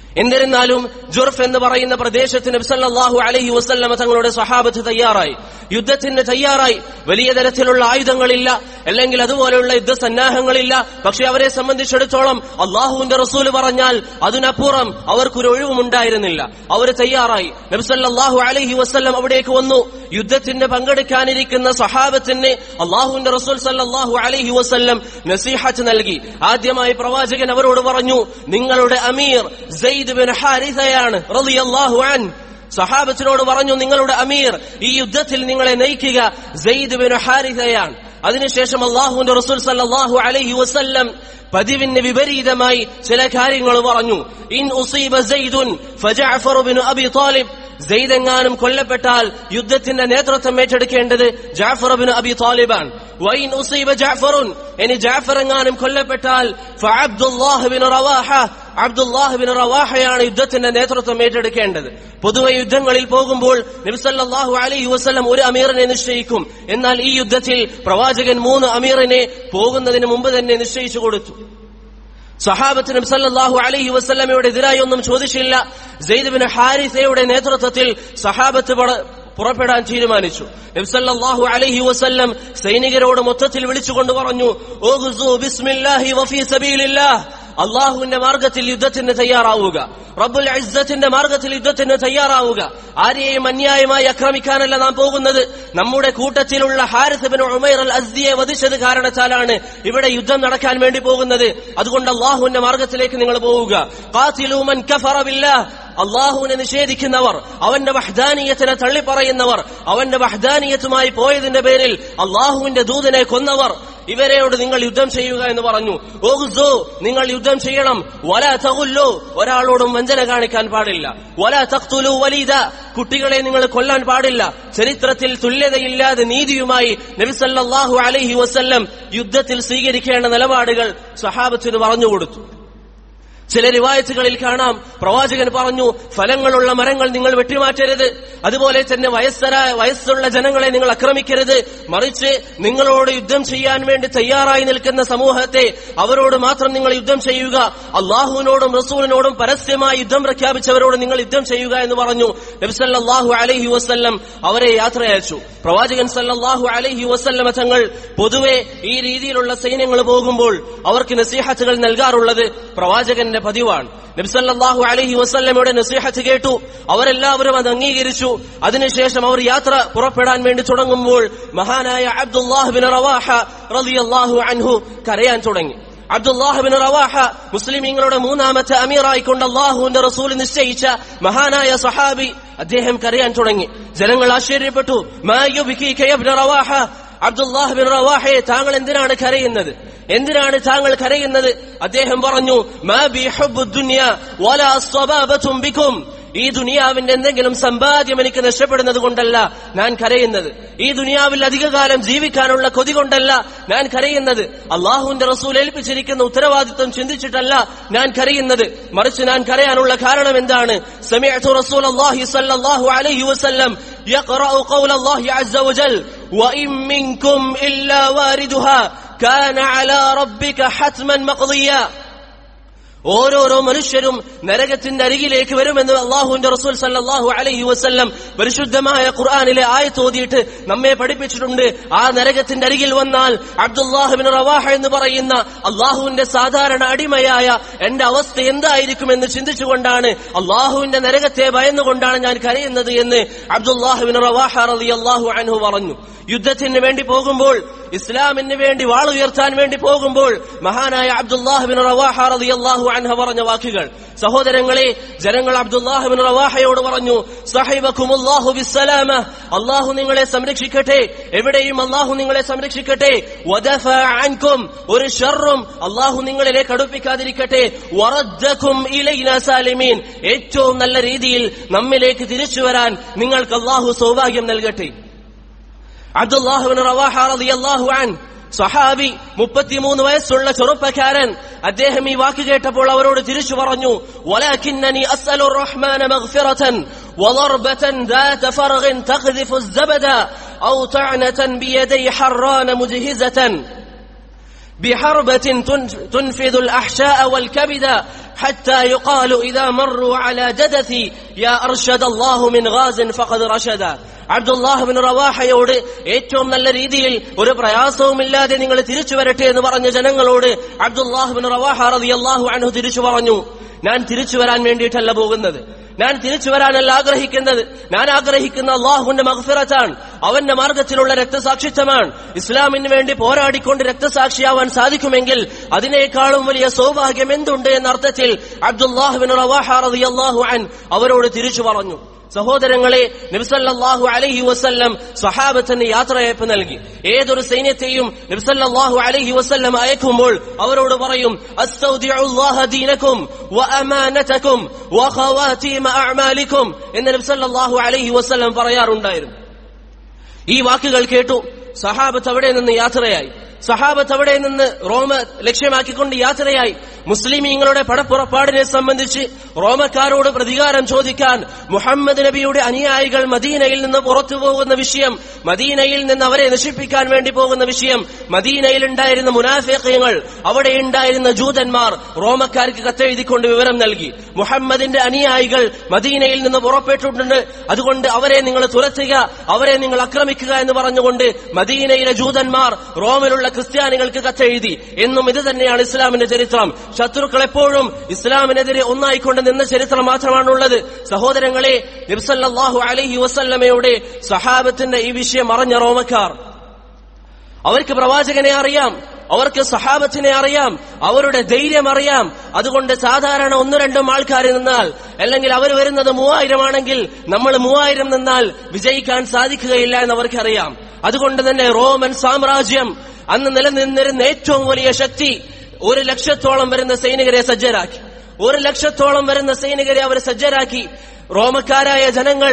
S1: എന്നിരുന്നാലും ജുർഫ് എന്ന് പറയുന്ന പ്രദേശത്തിന് നബ്സല്ലാഹു അലഹി വസല്ലമ തങ്ങളുടെ സ്വഹാബത്ത് തയ്യാറായി യുദ്ധത്തിന് തയ്യാറായി വലിയ തരത്തിലുള്ള ആയുധങ്ങളില്ല അല്ലെങ്കിൽ അതുപോലെയുള്ള യുദ്ധസന്നാഹങ്ങളില്ല പക്ഷെ അവരെ സംബന്ധിച്ചിടത്തോളം അള്ളാഹുവിന്റെ റസൂല് പറഞ്ഞാൽ അതിനപ്പുറം അവർക്കൊരു ഒഴിവുമുണ്ടായിരുന്നില്ല അവർ തയ്യാറായി നബ്സല്ലാഹു അലഹി വസ്ല്ലം അവിടേക്ക് വന്നു യുദ്ധത്തിന് പങ്കെടുക്കാനിരിക്കുന്ന സഹാബത്തിന് അള്ളാഹുവിന്റെ റസൂൽ സല്ലാഹു അലഹി വസ്ല്ലം നസീഹത്ത് നൽകി ആദ്യമായി പ്രവാചകൻ അവരോട് പറഞ്ഞു നിങ്ങളുടെ അമീർ സെയ്ദ് ബിൻ ഹാരിസയാണ് റളിയല്ലാഹു അൻ സഹാബത്തിനോട് പറഞ്ഞു നിങ്ങളുടെ അമീർ ഈ യുദ്ധത്തിൽ നിങ്ങളെ നയിക്കുക സെയ്ദ് ബിൻ ഹാരിസയാണ് അതിനുശേഷം അള്ളാഹുവിന്റെ റസൂൽ സല്ലല്ലാഹു അലൈഹി വസല്ലം പതിവിന് വിപരീതമായി ചില കാര്യങ്ങൾ പറഞ്ഞു ഇൻ ഉസീബ സെയ്ദുൻ ഫജഅഫർ ബിൻ അബി താലിബ് സെയ്ദെങ്ങാനും കൊല്ലപ്പെട്ടാൽ യുദ്ധത്തിന്റെ നേതൃത്വം ഏറ്റെടുക്കേണ്ടത് ജാഫർ ബിൻ അബി താലിബാൻ വൈൻ ഉസീബ ജാഫറുൻ ഇനി ജാഫർ എങ്ങാനും കൊല്ലപ്പെട്ടാൽ ഫഅബ്ദുല്ലാഹ് ബിൻ റവാഹ അബ്ദുല്ലാഹ് ബിൻ റവാഹയാണ് യുദ്ധത്തിന്റെ നേതൃത്വം ഏറ്റെടുക്കേണ്ടത് പൊതുവെ യുദ്ധങ്ങളിൽ പോകുമ്പോൾ നബിസല്ലാഹു അലൈഹി വസ്ലം ഒരു അമീറിനെ നിശ്ചയിക്കും എന്നാൽ ഈ യുദ്ധത്തിൽ പ്രവാചകൻ മൂന്ന് അമീറിനെ പോകുന്നതിന് മുമ്പ് തന്നെ നിശ്ചയിച്ചു കൊടുത്തു സഹാബത്ത് നബ്സല്ലാഹു അലൈഹി വസ്ലമയുടെ എതിരായി ഒന്നും ചോദിച്ചില്ല സെയ്ദ് ബിൻ ഹാരിസയുടെ നേതൃത്വത്തിൽ സഹാബത്ത് പുറപ്പെടാൻ തീരുമാനിച്ചു നബ്സല്ലാഹു അലൈഹി വസല്ലം സൈനികരോട് മൊത്തത്തിൽ വിളിച്ചുകൊണ്ട് പറഞ്ഞു ബിസ്മില്ലാഹി വഫീ സബീലില്ലാഹ് അള്ളാഹുവിന്റെ മാർഗത്തിൽ യുദ്ധത്തിന് തയ്യാറാവുക റബ്ബുൽ ഇസ്സത്തിന്റെ മാർഗത്തിൽ യുദ്ധത്തിന് തയ്യാറാവുക ആരെയും അന്യായമായി ആക്രമിക്കാനല്ല നാം പോകുന്നത് നമ്മുടെ കൂട്ടത്തിലുള്ള ഹാരിസ് ബിൻ ഉമൈർ അൽ അസ്ദിയെ വധിച്ചത് കാരണത്താലാണ് ഇവിടെ യുദ്ധം നടക്കാൻ വേണ്ടി പോകുന്നത് അതുകൊണ്ട് അള്ളാഹുവിന്റെ മാർഗത്തിലേക്ക് നിങ്ങൾ പോവുക ഖാതിലൂമൻ കഫറ ബില്ലാഹ് അള്ളാഹുവിനെ നിഷേധിക്കുന്നവർ അവന്റെ വഹ്ദാനീയത്തിനെ തള്ളിപ്പറയുന്നവർ അവന്റെ വഹ്ദാനീയത്തുമായി പോയതിന്റെ പേരിൽ അള്ളാഹുവിന്റെ ദൂതനെ കൊന്നവർ ഇവരെയോട് നിങ്ങൾ യുദ്ധം ചെയ്യുക എന്ന് പറഞ്ഞു ഓഹുസോ നിങ്ങൾ യുദ്ധം ചെയ്യണം വല തകുല്ലോ ഒരാളോടും വഞ്ചന കാണിക്കാൻ പാടില്ല വല തഖ്തുലു വലീദ കുട്ടികളെ നിങ്ങൾ കൊല്ലാൻ പാടില്ല ചരിത്രത്തിൽ തുല്യതയില്ലാതെ നീതിയുമായി നബിസല്ലാഹു അലൈഹി വസല്ലം യുദ്ധത്തിൽ സ്വീകരിക്കേണ്ട നിലപാടുകൾ സഹാബത്തിന് പറഞ്ഞുകൊടുത്തു ചില റിവായത്തുകളിൽ കാണാം പ്രവാചകൻ പറഞ്ഞു ഫലങ്ങളുള്ള മരങ്ങൾ നിങ്ങൾ വെട്ടിമാറ്റരുത് അതുപോലെ തന്നെ വയസ്സരായ വയസ്സുള്ള ജനങ്ങളെ നിങ്ങൾ ആക്രമിക്കരുത് മറിച്ച് നിങ്ങളോട് യുദ്ധം ചെയ്യാൻ വേണ്ടി തയ്യാറായി നിൽക്കുന്ന സമൂഹത്തെ അവരോട് മാത്രം നിങ്ങൾ യുദ്ധം ചെയ്യുക അള്ളാഹുവിനോടും റസൂലിനോടും പരസ്യമായി യുദ്ധം പ്രഖ്യാപിച്ചവരോട് നിങ്ങൾ യുദ്ധം ചെയ്യുക എന്ന് പറഞ്ഞു നബ്സല്ലാഹു അലൈഹി വസ്ല്ലം അവരെ യാത്ര അയച്ചു പ്രവാചകൻ സല്ലാഹു അലൈഹി വസ്ല്ലമ തങ്ങൾ പൊതുവെ ഈ രീതിയിലുള്ള സൈന്യങ്ങൾ പോകുമ്പോൾ അവർക്ക് നസീഹത്തുകൾ നൽകാറുള്ളത് പ്രവാചകന്റെ പതിവാണ് നബ്സല്ലാഹു അലഹി വസ്ല്ലമയുടെ നസീഹത്ത് കേട്ടു അവരെല്ലാവരും അത് അംഗീകരിച്ചു അതിനുശേഷം അവർ യാത്ര പുറപ്പെടാൻ വേണ്ടി തുടങ്ങുമ്പോൾ മഹാനായ അബ്ദുല്ലാഹ് ബിൻ റവാഹ റളിയല്ലാഹു അൻഹു കരയാൻ തുടങ്ങി അബ്ദുല്ലാഹ് ബിൻ റവാഹ മുസ്ലിമീങ്ങളുടെ മൂന്നാമത്തെ അമീറായിക്കൊണ്ട് അള്ളാഹുവിന്റെ റസൂൽ നിശ്ചയിച്ച മഹാനായ സഹാബി അദ്ദേഹം കരയാൻ തുടങ്ങി ജനങ്ങൾ ആശ്ചര്യപ്പെട്ടു റവാഹ അബ്ദുല്ലാഹ് ബിൻ റവാഹയെ താങ്കൾ എന്തിനാണ് കരയുന്നത് എന്തിനാണ് താങ്കൾ കരയുന്നത് അദ്ദേഹം പറഞ്ഞു മാ ബി ഹുബ്ബു ദുനിയ വലാ സ്വബാബത്തും ബിക്കും ഈ ദുനിയാവിന്റെ എന്തെങ്കിലും സമ്പാദ്യം എനിക്ക് നഷ്ടപ്പെടുന്നത് കൊണ്ടല്ല ഞാൻ കരയുന്നത് ഈ ദുനിയാവിൽ അധികകാലം ജീവിക്കാനുള്ള കൊതി കൊണ്ടല്ല ഞാൻ കരയുന്നത് അള്ളാഹുവിന്റെ റസൂൽ ഏൽപ്പിച്ചിരിക്കുന്ന ഉത്തരവാദിത്വം ചിന്തിച്ചിട്ടല്ല ഞാൻ കരയുന്നത് മറിച്ച് ഞാൻ കരയാനുള്ള കാരണം എന്താണ് സമയത്തു റസൂൽ അള്ളാഹി സല്ലല്ലാഹു അലൈഹി വസല്ലം يقرأ قول الله عز وجل وإن منكم إلا واردها كان على ربك حتما مقضيا ഓരോരോ മനുഷ്യരും നരകത്തിന്റെ അരികിലേക്ക് വരുമെന്ന് അള്ളാഹുവിന്റെ റസൂൽ സല്ലാഹു അലൈഹി വസ്ല്ലം പരിശുദ്ധമായ ഖുർആാനിലെ ആയത്തോതിയിട്ട് നമ്മെ പഠിപ്പിച്ചിട്ടുണ്ട് ആ നരകത്തിന്റെ അരികിൽ വന്നാൽ അബ്ദുല്ലാഹുബിൻ റവാഹ എന്ന് പറയുന്ന അള്ളാഹുവിന്റെ സാധാരണ അടിമയായ എന്റെ അവസ്ഥ എന്തായിരിക്കുമെന്ന് ചിന്തിച്ചുകൊണ്ടാണ് അള്ളാഹുവിന്റെ നരകത്തെ ഭയന്നുകൊണ്ടാണ് ഞാൻ കരയുന്നത് എന്ന് അബ്ദുല്ലാഹുബിൻ റവാഹ റലി അള്ളാഹു അൻഹു പറഞ്ഞു യുദ്ധത്തിന് വേണ്ടി പോകുമ്പോൾ ഇസ്ലാമിന് വേണ്ടി വാളുയർത്താൻ വേണ്ടി പോകുമ്പോൾ മഹാനായ അബ്ദുല്ലാഹുബിൻ റവാഹ റലി അള്ളാഹു അൻഹ പറഞ്ഞ വാക്കുകൾ സഹോദരങ്ങളെ ജനങ്ങൾ അബ്ദുല്ലാഹുബിൻ റവാഹയോട് പറഞ്ഞു സഹൈബക്കുമുല്ലാഹു ബിസ്സലാമ അള്ളാഹു നിങ്ങളെ സംരക്ഷിക്കട്ടെ എവിടെയും അള്ളാഹു നിങ്ങളെ സംരക്ഷിക്കട്ടെ വദഫ അൻകും ഒരു ഷർറും അള്ളാഹു നിങ്ങളിലേക്ക് അടുപ്പിക്കാതിരിക്കട്ടെ വറദ്ദക്കും ഇലൈന സാലിമീൻ ഏറ്റവും നല്ല രീതിയിൽ നമ്മിലേക്ക് തിരിച്ചു വരാൻ നിങ്ങൾക്ക് അള്ളാഹു സൗഭാഗ്യം നൽകട്ടെ അബ്ദുല്ലാഹുബിൻ റവാഹ റളിയല്ലാഹു അൻഹു സഹാബി മുപ്പത്തിമൂന്ന് വയസ്സുള്ള ചെറുപ്പക്കാരൻ അദ്ദേഹം ഈ വാക്ക് കേട്ടപ്പോൾ അവരോട് തിരിച്ചു പറഞ്ഞു ولكنني أسأل الرحمن مغفرة وضربة ذات فرغ تقذف الزبد أو طعنة بيدي حران مجهزة بحربة تنفذ الأحشاء والكبد حتى يقال إذا مروا على جدثي يا أرشد الله من غاز فقد رشد അബ്ദുല്ലാഹ് ബിൻ റവാഹയോട് ഏറ്റവും നല്ല രീതിയിൽ ഒരു പ്രയാസവുമില്ലാതെ നിങ്ങൾ തിരിച്ചു വരട്ടെ എന്ന് പറഞ്ഞ ജനങ്ങളോട് അബ്ദുല്ലാഹ് ബിൻ റവാഹ റളിയല്ലാഹു അൻഹു തിരിച്ചു പറഞ്ഞു ഞാൻ തിരിച്ചു വരാൻ വേണ്ടിയിട്ടല്ല പോകുന്നത് ഞാൻ തിരിച്ചു വരാനല്ല ആഗ്രഹിക്കുന്നത് ഞാൻ ആഗ്രഹിക്കുന്ന അള്ളാഹുവിന്റെ മഹഫിറത്താണ് അവന്റെ മാർഗത്തിലുള്ള രക്തസാക്ഷിത്വമാണ് ഇസ്ലാമിന് വേണ്ടി പോരാടിക്കൊണ്ട് രക്തസാക്ഷിയാവാൻ സാധിക്കുമെങ്കിൽ അതിനേക്കാളും വലിയ സൗഭാഗ്യം എന്തുണ്ട് എന്ന അർത്ഥത്തിൽ അബ്ദുല്ലാഹുബിൻ റവാഹു അൻ അവരോട് തിരിച്ചു പറഞ്ഞു സഹോദരങ്ങളെ നബിസല്ലാഹു അലഹി വസ്ല്ലം സ്വഹാബത്തിന് യാത്രയയപ്പ് നൽകി ഏതൊരു സൈന്യത്തെയും നബിസല്ലാഹു അലഹി വസ്ല്ലം അയക്കുമ്പോൾ അവരോട് പറയും അസ്തൗദിഉല്ലാഹ ദീനക്കും വഅമാനതക്കും വഖവാതീമ അഅമാലിക്കും എന്ന് നബിസല്ലാഹു അലഹി വസ്ല്ലം പറയാറുണ്ടായിരുന്നു ഈ വാക്കുകൾ കേട്ടു സഹാബത്ത് അവിടെ നിന്ന് യാത്രയായി സഹാബത്ത് അവിടെ നിന്ന് റോമ ലക്ഷ്യമാക്കിക്കൊണ്ട് യാത്രയായി മുസ്ലിമീങ്ങളുടെ പടപ്പുറപ്പാടിനെ സംബന്ധിച്ച് റോമക്കാരോട് പ്രതികാരം ചോദിക്കാൻ മുഹമ്മദ് നബിയുടെ അനുയായികൾ മദീനയിൽ നിന്ന് പുറത്തു പോകുന്ന വിഷയം മദീനയിൽ നിന്ന് അവരെ നശിപ്പിക്കാൻ വേണ്ടി പോകുന്ന വിഷയം മദീനയിൽ ഉണ്ടായിരുന്ന മുനാഫിഖ്യങ്ങൾ അവിടെ ഉണ്ടായിരുന്ന ജൂതന്മാർ റോമക്കാർക്ക് കത്തെഴുതിക്കൊണ്ട് വിവരം നൽകി മുഹമ്മദിന്റെ അനുയായികൾ മദീനയിൽ നിന്ന് പുറപ്പെട്ടിട്ടുണ്ട് അതുകൊണ്ട് അവരെ നിങ്ങൾ തുരത്തുക അവരെ നിങ്ങൾ ആക്രമിക്കുക എന്ന് പറഞ്ഞുകൊണ്ട് മദീനയിലെ ജൂതന്മാർ റോമിലുള്ള ക്രിസ്ത്യാനികൾക്ക് കത്തെഴുതി എന്നും ഇത് തന്നെയാണ് ഇസ്ലാമിന്റെ ചരിത്രം ശത്രുക്കൾ എപ്പോഴും ഇസ്ലാമിനെതിരെ ഒന്നായിക്കൊണ്ട് നിന്ന ചരിത്രം മാത്രമാണുള്ളത് സഹോദരങ്ങളെ നബ്സല്ലാഹു അലഹി വസല്ലമയുടെ സഹാബത്തിന്റെ ഈ വിഷയം അറിഞ്ഞ റോമക്കാർ അവർക്ക് പ്രവാചകനെ അറിയാം അവർക്ക് സഹാബത്തിനെ അറിയാം അവരുടെ ധൈര്യം അറിയാം അതുകൊണ്ട് സാധാരണ ഒന്നു രണ്ടും ആൾക്കാർ നിന്നാൽ അല്ലെങ്കിൽ അവർ വരുന്നത് മൂവായിരമാണെങ്കിൽ നമ്മൾ മൂവായിരം നിന്നാൽ വിജയിക്കാൻ സാധിക്കുകയില്ല എന്ന് അവർക്കറിയാം അതുകൊണ്ട് തന്നെ റോമൻ സാമ്രാജ്യം അന്ന് നിലനിന്നിരുന്ന ഏറ്റവും വലിയ ശക്തി ഒരു ലക്ഷത്തോളം വരുന്ന സൈനികരെ സജ്ജരാക്കി ഒരു ലക്ഷത്തോളം വരുന്ന സൈനികരെ അവർ സജ്ജരാക്കി റോമക്കാരായ ജനങ്ങൾ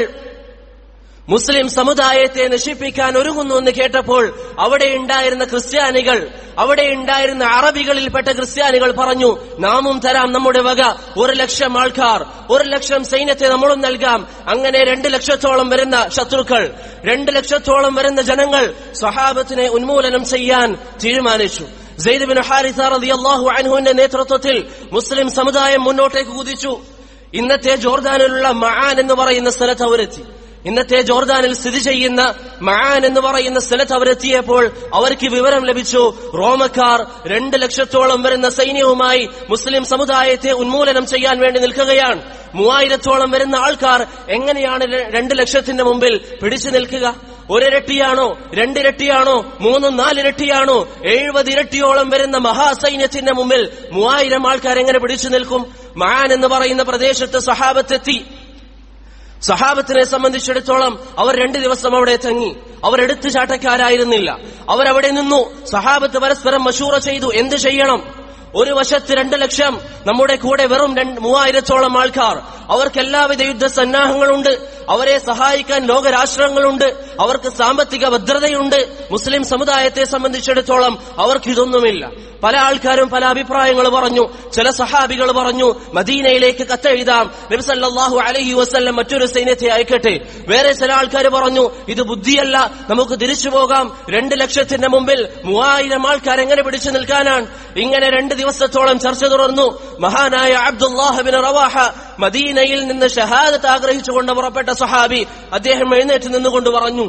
S1: മുസ്ലിം സമുദായത്തെ നശിപ്പിക്കാൻ ഒരുങ്ങുന്നു എന്ന് കേട്ടപ്പോൾ അവിടെ ഉണ്ടായിരുന്ന ക്രിസ്ത്യാനികൾ അവിടെ ഉണ്ടായിരുന്ന അറബികളിൽപ്പെട്ട ക്രിസ്ത്യാനികൾ പറഞ്ഞു നാമും തരാം നമ്മുടെ വക ഒരു ലക്ഷം ആൾക്കാർ ഒരു ലക്ഷം സൈന്യത്തെ നമ്മളും നൽകാം അങ്ങനെ രണ്ട് ലക്ഷത്തോളം വരുന്ന ശത്രുക്കൾ രണ്ട് ലക്ഷത്തോളം വരുന്ന ജനങ്ങൾ സഹാബത്തിനെ ഉന്മൂലനം ചെയ്യാൻ തീരുമാനിച്ചു സെയ്ദ് ബിൻ ഹാരിസ റളിയല്ലാഹു അൻഹുവിന്റെ നേതൃത്വത്തിൽ മുസ്ലിം സമുദായം മുന്നോട്ടേക്ക് കുതിച്ചു ഇന്നത്തെ ജോർദാനിലുള്ള മആൻ എന്ന് പറയുന്ന സ്ഥലത്ത് അവരെത്തി ഇന്നത്തെ ജോർദാനിൽ സ്ഥിതി ചെയ്യുന്ന മആൻ എന്ന് പറയുന്ന സ്ഥലത്ത് അവരെത്തിയപ്പോൾ അവർക്ക് വിവരം ലഭിച്ചു റോമക്കാർ രണ്ട് ലക്ഷത്തോളം വരുന്ന സൈന്യവുമായി മുസ്ലിം സമുദായത്തെ ഉന്മൂലനം ചെയ്യാൻ വേണ്ടി നിൽക്കുകയാണ് മൂവായിരത്തോളം വരുന്ന ആൾക്കാർ എങ്ങനെയാണ് രണ്ട് ലക്ഷത്തിന്റെ മുമ്പിൽ പിടിച്ചു നിൽക്കുക ഒരിരട്ടിയാണോ രണ്ടിരട്ടിയാണോ മൂന്നും നാലിരട്ടിയാണോ എഴുപത് ഇരട്ടിയോളം വരുന്ന മഹാസൈന്യത്തിന്റെ മുമ്പിൽ മൂവായിരം ആൾക്കാർ എങ്ങനെ പിടിച്ചു നിൽക്കും മഹാൻ എന്ന് പറയുന്ന പ്രദേശത്ത് സഹാബത്തെത്തി സഹാബത്തിനെ സംബന്ധിച്ചിടത്തോളം അവർ രണ്ടു ദിവസം അവിടെ തങ്ങി അവർ എടുത്തുചാട്ടക്കാരായിരുന്നില്ല അവരവിടെ നിന്നു സഹാബത്ത് പരസ്പരം മഷൂറ ചെയ്തു എന്ത് ചെയ്യണം ഒരു വശത്ത് രണ്ട് ലക്ഷം നമ്മുടെ കൂടെ വെറും രണ്ട് മൂവായിരത്തോളം ആൾക്കാർ അവർക്ക് എല്ലാവിധ യുദ്ധസന്നാഹങ്ങളുണ്ട് അവരെ സഹായിക്കാൻ ലോകരാഷ്ട്രങ്ങളുണ്ട് അവർക്ക് സാമ്പത്തിക ഭദ്രതയുണ്ട് മുസ്ലിം സമുദായത്തെ സംബന്ധിച്ചിടത്തോളം അവർക്ക് ഇതൊന്നുമില്ല പല ആൾക്കാരും പല അഭിപ്രായങ്ങൾ പറഞ്ഞു ചില സഹാബികൾ പറഞ്ഞു മദീനയിലേക്ക് കത്തെഴുതാം നബിസല്ലാഹു അലഹി വസ്ല്ലം മറ്റൊരു സൈന്യത്തെ അയക്കട്ടെ വേറെ ചില ആൾക്കാർ പറഞ്ഞു ഇത് ബുദ്ധിയല്ല നമുക്ക് തിരിച്ചു പോകാം രണ്ട് ലക്ഷത്തിന്റെ മുമ്പിൽ മൂവായിരം ആൾക്കാർ എങ്ങനെ പിടിച്ചു നിൽക്കാനാണ് ഇങ്ങനെ രണ്ട് ദിവസത്തോളം ചർച്ച തുടർന്നു മഹാനായ അബ്ദുല്ലാഹബിൻ റവാഹ മദീനയിൽ നിന്ന് ഷഹാദത്ത് ആഗ്രഹിച്ചുകൊണ്ട് പുറപ്പെട്ട സഹാബി അദ്ദേഹം എഴുന്നേറ്റ് നിന്നുകൊണ്ട് പറഞ്ഞു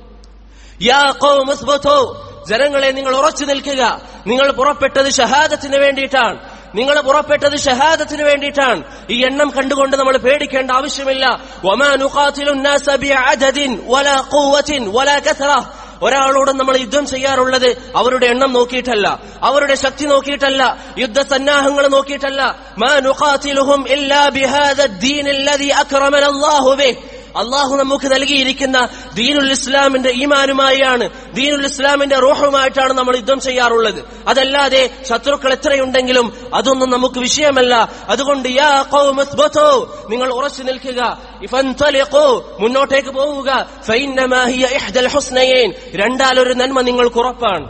S1: യാ ഖൗം ഇസ്ബതൂ ജനങ്ങളെ നിങ്ങൾ ഉറച്ചു നിൽക്കുക നിങ്ങൾ പുറപ്പെട്ടത് ഷഹാദത്തിന് വേണ്ടിയിട്ടാണ് നിങ്ങൾ പുറപ്പെട്ടത് ഷഹാദത്തിന് വേണ്ടിയിട്ടാണ് ഈ എണ്ണം കണ്ടുകൊണ്ട് നമ്മൾ പേടിക്കേണ്ട ആവശ്യമില്ല വമാ നുഖാതിലു الناس بعدد ولا قوة ولا كثرة ഒരാളോടും നമ്മൾ യുദ്ധം ചെയ്യാറുള്ളത് അവരുടെ എണ്ണം നോക്കിയിട്ടല്ല അവരുടെ ശക്തി നോക്കിയിട്ടല്ല യുദ്ധസന്നാഹങ്ങൾ നോക്കിയിട്ടല്ല മാ നുഖാതിലുഹും ഇല്ലാ ബിഹാദ الدين الذي أكرمنا الله به അള്ളാഹു നമുക്ക് നൽകിയിരിക്കുന്ന ദീനുൽ ഇസ്ലാമിന്റെ ഈമാനുമായാണ് ദീനുൽ ഇസ്ലാമിന്റെ റൂഹുമായിട്ടാണ് നമ്മൾ യുദ്ധം ചെയ്യാറുള്ളത് അതല്ലാതെ ശത്രുക്കൾ എത്രയുണ്ടെങ്കിലും അതൊന്നും നമുക്ക് വിഷയമല്ല അതുകൊണ്ട് യാ ഖൗം ഇസ്ബതൂ, നിങ്ങൾ ഉറച്ചു നിൽക്കുക ഇഫൻതലിഖൂ, മുന്നോട്ടേക്ക് പോവുക ഫഇന്നമാ ഹിയ ഇഹ്ദൽ ഹുസ്നയൈൻ രണ്ടാലൊരു നന്മ നിങ്ങൾക്ക് ഉറപ്പാണ്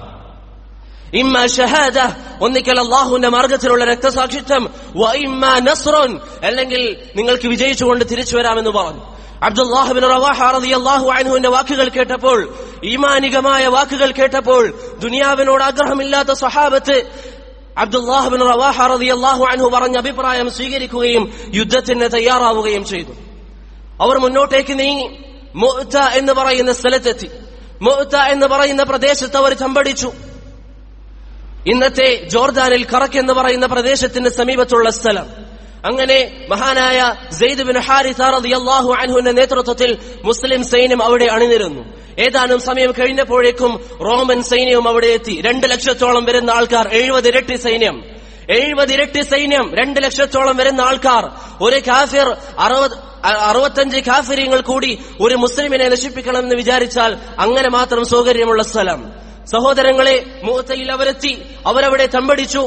S1: ഇമ്മ ഷഹാദ ഒന്നിക്കൽ അള്ളാഹുവിന്റെ മാർഗത്തിലുള്ള രക്തസാക്ഷിത്വം വ ഇമ്മ നസ്റുൻ അല്ലെങ്കിൽ നിങ്ങൾക്ക് വിജയിച്ചുകൊണ്ട് തിരിച്ചു വരാമെന്ന് പറഞ്ഞു അബ്ദുല്ലാഹിബിൻ റവാഹ റളിയല്ലാഹു അൻഹുവിന്റെ വാക്കുകൾ കേട്ടപ്പോൾ ഈമാനികമായ വാക്കുകൾ കേട്ടപ്പോൾ ദുനിയാവിനോട് ആഗ്രഹമില്ലാത്ത സഹാബത്ത് അബ്ദുല്ലാഹുബിൻ റവാഹ റളിയല്ലാഹു അൻഹു പറഞ്ഞ അഭിപ്രായം സ്വീകരിക്കുകയും യുദ്ധത്തിന് തയ്യാറാവുകയും ചെയ്തു അവർ മുന്നോട്ടേക്ക് നീങ്ങി മുഅ്ത എന്ന് പറയുന്ന സ്ഥലത്തെത്തി മുഅ്ത എന്ന് പറയുന്ന പ്രദേശത്ത് അവർ ചമ്പടിച്ചു ഇന്നത്തെ ജോർദാനിൽ കറക്ക് എന്ന് പറയുന്ന പ്രദേശത്തിന് സമീപത്തുള്ള സ്ഥലം അങ്ങനെ മഹാനായ സെയ്ദ് ബിൻ ഹാരിസ റളിയല്ലാഹു അൻഹുവിന്റെ നേതൃത്വത്തിൽ മുസ്ലിം സൈന്യം അവിടെ അണിനിരുന്നു ഏതാനും സമയം കഴിഞ്ഞപ്പോഴേക്കും റോമൻ സൈന്യവും അവിടെ എത്തി രണ്ട് ലക്ഷത്തോളം വരുന്ന ആൾക്കാർ എഴുപത് ഇരട്ടി സൈന്യം എഴുപത് ഇരട്ടി സൈന്യം രണ്ട് ലക്ഷത്തോളം വരുന്ന ആൾക്കാർ ഒരു കാഫിർ അറുപത് അ- അറുപത്തഞ്ച് കാഫിര്യങ്ങൾ കൂടി ഒരു മുസ്ലിമിനെ നശിപ്പിക്കണമെന്ന് വിചാരിച്ചാൽ അങ്ങനെ മാത്രം സൗകര്യമുള്ള സ്ഥലം സഹോദരങ്ങളെ മൂത്തയിൽ അവരെത്തി അവരവിടെ തമ്പടിച്ചു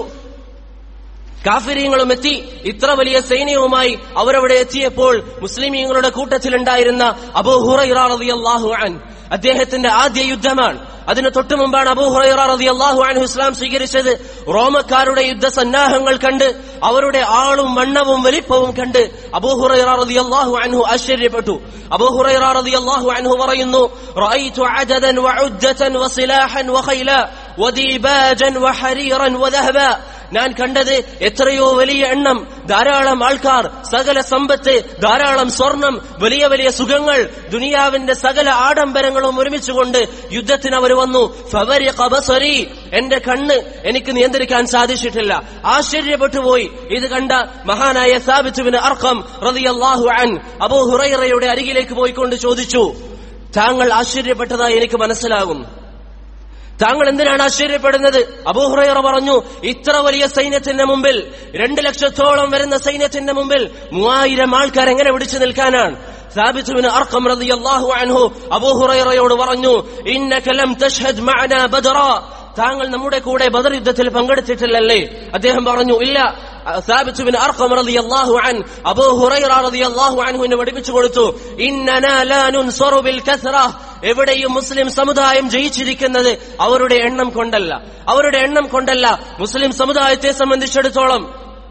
S1: കാഫിര്യങ്ങളും എത്തി ഇത്ര വലിയ സൈന്യവുമായി അവരവിടെ എത്തിയപ്പോൾ മുസ്ലിമീങ്ങളുടെ കൂട്ടത്തിലുണ്ടായിരുന്ന അബൂ ഹുറൈറ റളിയല്ലാഹു അൻ അദ്ദേഹത്തിന്റെ ആദ്യ യുദ്ധമാണ് അതിന് തൊട്ടു മുമ്പാണ് അബൂ ഹുറൈറ റളിയല്ലാഹു അൻഹു ഇസ്ലാം സ്വീകരിച്ചത് റോമക്കാരുടെ യുദ്ധസന്നാഹങ്ങൾ കണ്ട് അവരുടെ ആളും വണ്ണവും വലിപ്പവും കണ്ട് അബൂ ഹുറൈറ റളിയല്ലാഹു അൻഹു ആശ്ചര്യപ്പെട്ടു അബൂ ഹുറൈറ റളിയല്ലാഹു അൻഹു പറയുന്നു റഅയ്തു അദദൻ വഉദ്ദതൻ വസിലാഹൻ വഖൈല വദീബാജൻ വഹരീറൻ വദഹബ ഞാൻ കണ്ടത് എത്രയോ വലിയ എണ്ണം ധാരാളം ആൾക്കാർ സകല സമ്പത്ത് ധാരാളം സ്വർണം വലിയ വലിയ സുഖങ്ങൾ ദുനിയാവിന്റെ സകല ആഡംബരങ്ങളും ഒരുമിച്ചുകൊണ്ട് യുദ്ധത്തിന് അവർ വന്നു ഫവരിഖ ബസരി എന്റെ കണ്ണ് എനിക്ക് നിയന്ത്രിക്കാൻ സാധിച്ചിട്ടില്ല ആശ്ചര്യപ്പെട്ടു പോയി ഇത് കണ്ട മഹാനായ സാബിത്തുവിന് അർക്കം റളിയല്ലാഹു അൻ അബൂ ഹുറൈറയുടെ അരികിലേക്ക് പോയിക്കൊണ്ട് ചോദിച്ചു താങ്കൾ ആശ്ചര്യപ്പെട്ടതായി എനിക്ക് മനസ്സിലാകും താങ്കൾ എന്തിനാണ് ആശ്ചര്യപ്പെടുന്നത് അബൂഹുറൈറ പറഞ്ഞു ഇത്ര വലിയ സൈന്യത്തിന്റെ മുമ്പിൽ രണ്ട് ലക്ഷത്തോളം വരുന്ന സൈന്യത്തിന്റെ മുമ്പിൽ മൂവായിരം ആൾക്കാർ എങ്ങനെ പിടിച്ചു നിൽക്കാനാണ് സാബിത്തുവിന് അർക്കം റളിയല്ലാഹു അൻഹു അബൂഹുറൈറയോട് പറഞ്ഞു ഇന്നക ലം തഷ്ഹദ് മഅനാ ബദറ താങ്കൾ നമ്മുടെ കൂടെ ബദർ യുദ്ധത്തിൽ പങ്കെടുത്തിട്ടില്ലല്ലേ അദ്ദേഹം പറഞ്ഞു ഇല്ല സാബിത്ത് ബിൻ അർഖം റളിയല്ലാഹു അൻ അബൂ ഹുറൈറ റളിയല്ലാഹു അൻഹുവിനെ പഠിപ്പിച്ചു കൊടുത്തു ഇന്നനാ ലാ നുൻസറു ബിൽ കസ്റ എവിടെയും മുസ്ലിം സമുദായം ജയിച്ചിരിക്കുന്നത് അവരുടെ എണ്ണം കൊണ്ടല്ല അവരുടെ എണ്ണം കൊണ്ടല്ല മുസ്ലിം സമുദായത്തെ സംബന്ധിച്ചിടത്തോളം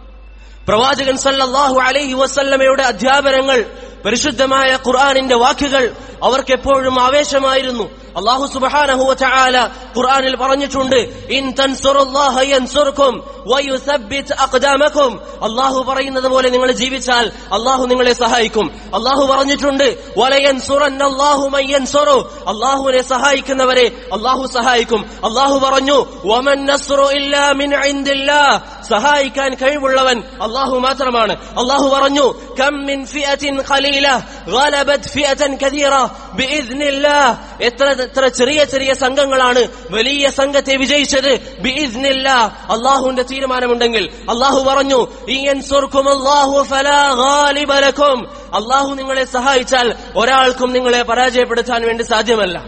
S1: പ്രവാചകൻ സല്ലല്ലാഹു അലൈഹി വസല്ലമയുടെ അധ്യാപനങ്ങൾ പരിശുദ്ധമായ ഖുർആനിന്റെ വാക്കുകൾ അവർക്ക് എപ്പോഴും ആവേശമായിരുന്നു അള്ളാഹു സുബ്ഹാനഹു വതആല ഖുർആനിൽ പറഞ്ഞിട്ടുണ്ട് ഇൻ തൻസുറുല്ലാഹ യൻസുർക്കും വയുസബ്ബിത് അഖ്ദാമക്കും അള്ളാഹു പറയുന്നത് പോലെ നിങ്ങൾ ജീവിച്ചാൽ അള്ളാഹു നിങ്ങളെ സഹായിക്കും അള്ളാഹു പറഞ്ഞിട്ടുണ്ട് വലയൻസുറന്നല്ലാഹു മൻ യൻസുറു അള്ളാഹുവിനെ സഹായിക്കുന്നവരെ അള്ളാഹു സഹായിക്കും അള്ളാഹു പറഞ്ഞു വമൻ നസ്റു ഇല്ലാ മിൻ ഇൻദില്ലാഹ് സഹായിക്കാൻ കഴിവുള്ളവൻ അള്ളാഹു മാത്രമാണ് അള്ളാഹു പറഞ്ഞു കം മിൻ ഫിഅത്തിൻ ഖലീല ഗലബത് ഫിഅതൻ കതീറ ബിഇذനില്ലാഹ് എത്ര എത്ര ചെറിയ ചെറിയ സംഘങ്ങളാണ് വലിയ സംഘത്തെ വിജയിച്ചത് ബിഇذനില്ലാഹ് അള്ളാഹുവിന്റെ തീരുമാനമുണ്ടെങ്കിൽ അള്ളാഹു പറഞ്ഞു ഇയൻസുർക്കും അല്ലാഹു ഫലാ ഗാലിബ ലക്കും അള്ളാഹു നിങ്ങളെ സഹായിച്ചാൽ ഒരാൾക്കും നിങ്ങളെ പരാജയപ്പെടുത്താൻ വേണ്ടി സാധ്യമല്ല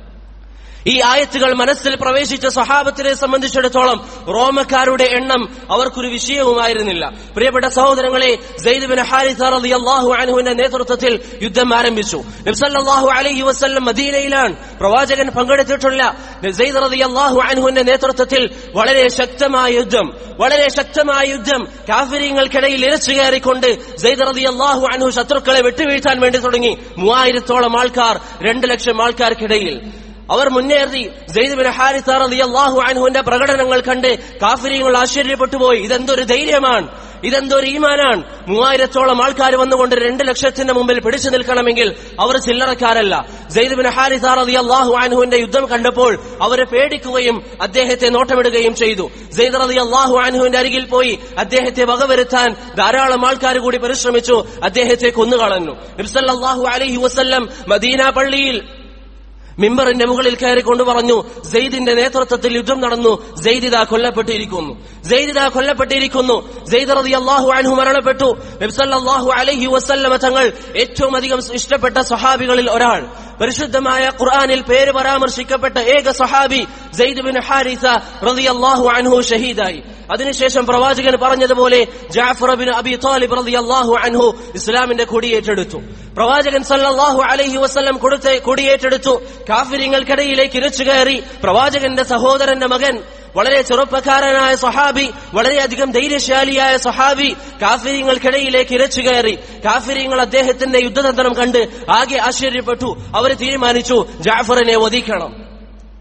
S1: ഈ ആയത്തുകൾ മനസ്സിൽ പ്രവേശിച്ച സ്വഹാബത്തിനെ സംബന്ധിച്ചിടത്തോളം റോമക്കാരുടെ എണ്ണം അവർക്കൊരു വിഷയവുമായിരുന്നില്ല പ്രിയപ്പെട്ട സഹോദരങ്ങളെ സെയ്ദ് ബിൻ ഹാരിസ റളിയല്ലാഹു അൻഹുവിന്റെ നേതൃത്വത്തിൽ യുദ്ധം ആരംഭിച്ചു നബ്സല്ലാഹു അലൈഹി വസല്ലം മദീനയിലാണ് പ്രവാചകൻ പങ്കെടുത്തിട്ടുള്ള സെയ്ദ് റളിയല്ലാഹു അൻഹുവിന്റെ നേതൃത്വത്തിൽ വളരെ ശക്തമായ യുദ്ധം വളരെ ശക്തമായ യുദ്ധം കാഫിര്യങ്ങൾക്കിടയിൽ ഇരച്ചു കയറിക്കൊണ്ട് സെയ്ദ് റളിയല്ലാഹു അൻഹു ശത്രുക്കളെ വെട്ടുവീഴ്ത്താൻ വേണ്ടി തുടങ്ങി മൂവായിരത്തോളം ആൾക്കാർ രണ്ട് ലക്ഷം ആൾക്കാർക്കിടയിൽ അവർ മുന്നേറി സെയ്ദ് ബിൻ ഹാരിസ റളിയല്ലാഹു അൻഹുവിന്റെ പ്രകടനങ്ങൾ കണ്ട് കാഫിര്യങ്ങൾ ആശ്ചര്യപ്പെട്ടു പോയി ഇതെന്തൊരു ധൈര്യമാണ് ഇതെന്തൊരു ഈമാനാണ് മൂവായിരത്തോളം ആൾക്കാർ വന്നുകൊണ്ട് രണ്ട് ലക്ഷത്തിന്റെ മുമ്പിൽ പിടിച്ചു നിൽക്കണമെങ്കിൽ അവർ ചില്ലറക്കാരല്ല സെയ്ദ് ബിൻ ഹാരിസ റളിയല്ലാഹു അൻഹുവിന്റെ യുദ്ധം കണ്ടപ്പോൾ അവരെ പേടിക്കുകയും അദ്ദേഹത്തെ നോട്ടമിടുകയും ചെയ്തു സെയ്ദ് റളിയല്ലാഹു അൻഹുവിന്റെ അരികിൽ പോയി അദ്ദേഹത്തെ വകവരുത്താൻ ധാരാളം ആൾക്കാർ കൂടി പരിശ്രമിച്ചു അദ്ദേഹത്തെ കൊന്നുകളഞ്ഞു നബ്സല്ലാഹു അലൈഹി വസല്ലം മദീന പള്ളിയിൽ മിമ്പറിന്റെ മുകളിൽ കയറിക്കൊണ്ട് പറഞ്ഞു സെയ്ദിന്റെ നേതൃത്വത്തിൽ യുദ്ധം നടന്നു സെയ്ദിദ കൊല്ലപ്പെട്ടിരിക്കുന്നു സെയ്ദിദ കൊല്ലപ്പെട്ടിരിക്കുന്നു സെയ്ദ് റതി അള്ളാഹു അൻഹു മരണപ്പെട്ടു നബ്സല്ലാഹു അലൈഹി വസല്ലമ തങ്ങൾ ഏറ്റവും അധികം ഇഷ്ടപ്പെട്ട സഹാബികളിൽ ഒരാൾ പരിശുദ്ധമായ ഖുർആനിൽ പേര് പരാമർശിക്കപ്പെട്ട ഏക സഹാബി സെയ്ദ് ബിൻ ഹാരിസ റളിയല്ലാഹു അൻഹു ഷഹീദായി അതിനുശേഷം പ്രവാചകൻ പറഞ്ഞതുപോലെ ജാഫർ ബിൻ അബി താലിബ് റളിയല്ലാഹു അൻഹു ഇസ്ലാമിന്റെ കൊടിയേറ്റെടുത്തു പ്രവാചകൻ സല്ലല്ലാഹു അലൈഹി വസല്ലം കൊടുത്ത കൊടിയേറ്റെടുത്തു കാഫിര്യങ്ങൾക്കിടയിലേക്ക് ഇരച്ചു കയറി പ്രവാചകന്റെ സഹോദരന്റെ മകൻ വളരെ ചെറുപ്പക്കാരനായ സഹാബി വളരെയധികം ധൈര്യശാലിയായ സഹാബി കാഫിര്യങ്ങൾക്കിടയിലേക്ക് ഇരച്ചു കയറി കാഫിര്യങ്ങൾ അദ്ദേഹത്തിന്റെ യുദ്ധതന്ത്രം കണ്ട് ആകെ ആശ്ചര്യപ്പെട്ടു അവർ തീരുമാനിച്ചു ജാഫറിനെ വധിക്കണം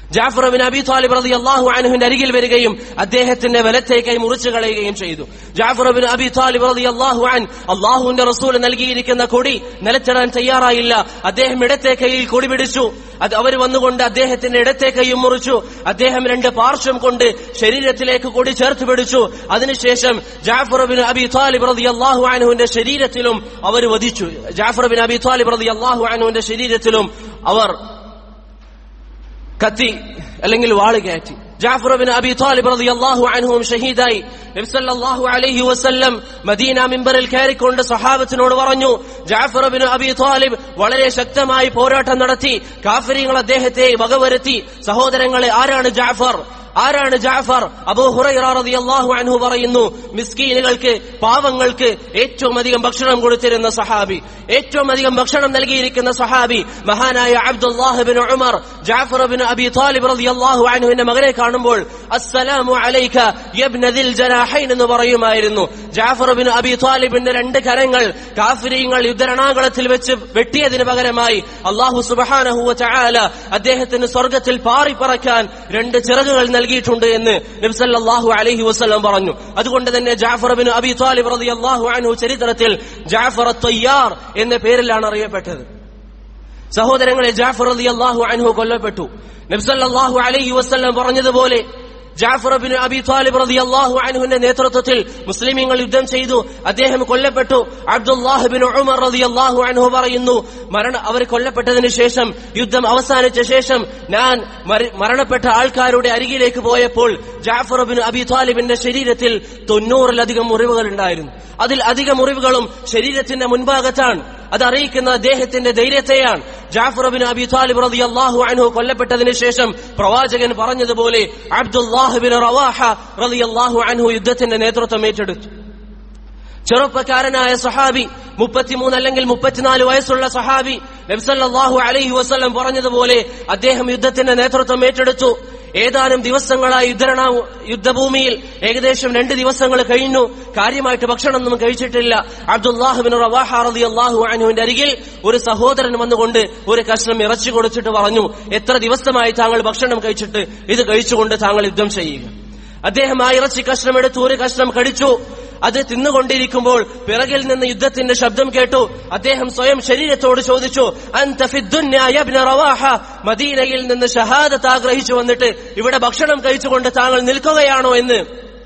S1: ജാഫർ ബിൻ അബി താലിബ് റതി അള്ളാഹു അനഹുവിന്റെ അരികിൽ വരികയും അദ്ദേഹത്തിന്റെ വലത്തെ കൈ മുറിച്ചു കളയുകയും ചെയ്തു ജാഫർ ബിൻ അബി താലിബ് റതി അള്ളാഹു അൻ അള്ളാഹുവിന്റെ റസൂൽ നൽകിയിരിക്കുന്ന കൊടി നിലച്ചിടാൻ തയ്യാറായില്ല അദ്ദേഹം ഇടത്തെ കൈയിൽ കൊടി പിടിച്ചു അത് അവർ വന്നുകൊണ്ട് അദ്ദേഹത്തിന്റെ ഇടത്തെ കൈയും മുറിച്ചു അദ്ദേഹം രണ്ട് പാർശ്വം കൊണ്ട് ശരീരത്തിലേക്ക് കൊടി ചേർത്ത് പിടിച്ചു അതിനുശേഷം ജാഫർ ബിൻ അബി താലിബ് റതി അള്ളാഹു അനഹുവിന്റെ ശരീരത്തിലും അവർ വധിച്ചു ജാഫർ ബിൻ അബി താലിബ് റതി അള്ളാഹു അനഹുവിന്റെ ശരീരത്തിലും അവർ കത്തി അല്ലെങ്കിൽ വാള് കയറ്റി ജാഫർ ബിൻ അബി താലിബ് റളിയല്ലാഹു അൻഹും ഷഹീദായി നബി സല്ലല്ലാഹു അലൈഹി വസല്ലം മദീന മിമ്പറിൽ കയറിക്കൊണ്ട് സഹാബത്തിനോട് പറഞ്ഞു ജാഫർ ബിൻ അബി താലിബ് വളരെ ശക്തമായി പോരാട്ടം നടത്തി കാഫര്യങ്ങൾ അദ്ദേഹത്തെ വകവരുത്തി സഹോദരങ്ങളെ ആരാണ് ജാഫർ ആരാണ് ജാഫർ അബൂ ഹുറൈറ റളിയല്ലാഹു അൻഹു പറയുന്നു മിസ്കീനുകൾക്ക് പാവങ്ങൾക്ക് ഏറ്റവും അധികം ഭക്ഷണം കൊടുത്തിരുന്ന സഹാബി ഏറ്റവും അധികം ഭക്ഷണം നൽകിയിരിക്കുന്ന സഹാബി മഹാനായ Abdullah bin Umar Jafar bin Abi Talib റളിയല്ലാഹു അൻഹുവിന്റെ മകനെ കാണുമ്പോൾ അസ്സലാമു അലൈക യബ്ന ദിൽ ജനാഹൈൻ എന്ന് പറയുമായിരുന്നു ജാഫർ ബിൻ അബി താലിബിന്റെ രണ്ട് കരങ്ങൾ കാഫിരീങ്ങൾ യുദ്ധരണാകളത്തിൽ വെച്ച് വെട്ടിയതിന് പകരമായി അള്ളാഹു സുബ്ഹാനഹു വ തആല അദ്ദേഹത്തിന് സ്വർഗത്തിൽ പാറിപ്പറക്കാൻ രണ്ട് ചിറകുകൾ നൽകിയിട്ടുണ്ട് എന്ന് നബ്സല്ലാഹു അലൈഹി വസ്ലം പറഞ്ഞു അതുകൊണ്ട് തന്നെ ജാഫർ ബിൻ അബി താലിബ് റളിയല്ലാഹു അൻഹു ചരിത്രത്തിൽ ജാഫർ തയ്യാർ എന്ന പേരിലാണ് അറിയപ്പെട്ടത് സഹോദരങ്ങളെ ജാഫർ റളിയല്ലാഹു അൻഹു കൊല്ലപ്പെട്ടു നബ്സല്ലാഹു അലൈഹി വസ്ലം പറഞ്ഞതുപോലെ ജാഫർ ബിൻ അബി താലിബ് റളിയല്ലാഹു അൻഹുവിന്റെ നേതൃത്വത്തിൽ മുസ്ലിമീങ്ങൾ യുദ്ധം ചെയ്തു അദ്ദേഹം കൊല്ലപ്പെട്ടു അബ്ദുല്ലാഹ് ബിൻ ഉമർ റളിയല്ലാഹു അൻഹു പറയുന്നു മരണ അവർ കൊല്ലപ്പെട്ടതിന് ശേഷം യുദ്ധം അവസാനിച്ച ശേഷം ഞാൻ മര- മരണപ്പെട്ട ആൾക്കാരുടെ അരികിലേക്ക് പോയപ്പോൾ ജാഫർ ബിൻ അബി താലിബിന്റെ ശരീരത്തിൽ തൊണ്ണൂറിലധികം മുറിവുകൾ ഉണ്ടായിരുന്നു അതിൽ അധിക മുറിവുകളും ശരീരത്തിന്റെ മുൻഭാഗത്താണ് അത് അറിയിക്കുന്ന അദ്ദേഹത്തിന്റെ ധൈര്യത്തെയാണ് ജാഫർ ബിൻ അബി താലിബ് റളിയല്ലാഹു അൻഹു കൊല്ലപ്പെട്ടതിന് ശേഷം പ്രവാചകൻ പറഞ്ഞതുപോലെ അബ്ദുല്ലാഹ് ബിൻ റവാഹ റളിയല്ലാഹു അൻഹു യുദ്ധത്തിന്റെ നേതൃത്വം ഏറ്റെടുത്തു ചെറുപ്പക്കാരനായ സഹാബി മുപ്പത്തിമൂന്ന് അല്ലെങ്കിൽ മുപ്പത്തിനാല് വയസ്സുള്ള സഹാബി നബ്സല്ലാഹു അലൈഹി വസ്ലം പറഞ്ഞതുപോലെ അദ്ദേഹം യുദ്ധത്തിന്റെ നേതൃത്വം ഏറ്റെടുത്തു ഏതാനും ദിവസങ്ങളായി യുദ്ധരണ യുദ്ധഭൂമിയിൽ ഏകദേശം രണ്ട് ദിവസങ്ങൾ കഴിഞ്ഞു കാര്യമായിട്ട് ഭക്ഷണമൊന്നും കഴിച്ചിട്ടില്ല അബ്ദുല്ലാഹുബിൻ റവാഹ റളിയല്ലാഹു അൻഹുവിന്റെ അരികിൽ ഒരു സഹോദരൻ വന്നുകൊണ്ട് ഒരു കഷ്ണം ഇറച്ചി കൊടുത്തിട്ട് പറഞ്ഞു എത്ര ദിവസമായി താങ്കൾ ഭക്ഷണം കഴിച്ചിട്ട് ഇത് കഴിച്ചുകൊണ്ട് താങ്കൾ യുദ്ധം ചെയ്യുക അദ്ദേഹം ആ ഇറച്ചി കഷ്ണം എടുത്തു ഒരു കഷ്ണം കടിച്ചു അത് തിന്നുകൊണ്ടിരിക്കുമ്പോൾ പിറകിൽ നിന്ന് യുദ്ധത്തിന്റെ ശബ്ദം കേട്ടു അദ്ദേഹം സ്വയം ശരീരത്തോട് ചോദിച്ചു "അൻത ഫിദ്ദുന്യ യബ്ന റവാഹ?" മദീനയിൽ നിന്ന് ഷഹാദത്ത് ആഗ്രഹിച്ചു വന്നിട്ട് ഇവിടെ ഭക്ഷണം കഴിച്ചുകൊണ്ട് താങ്കൾ നിൽക്കുകയാണോ എന്ന്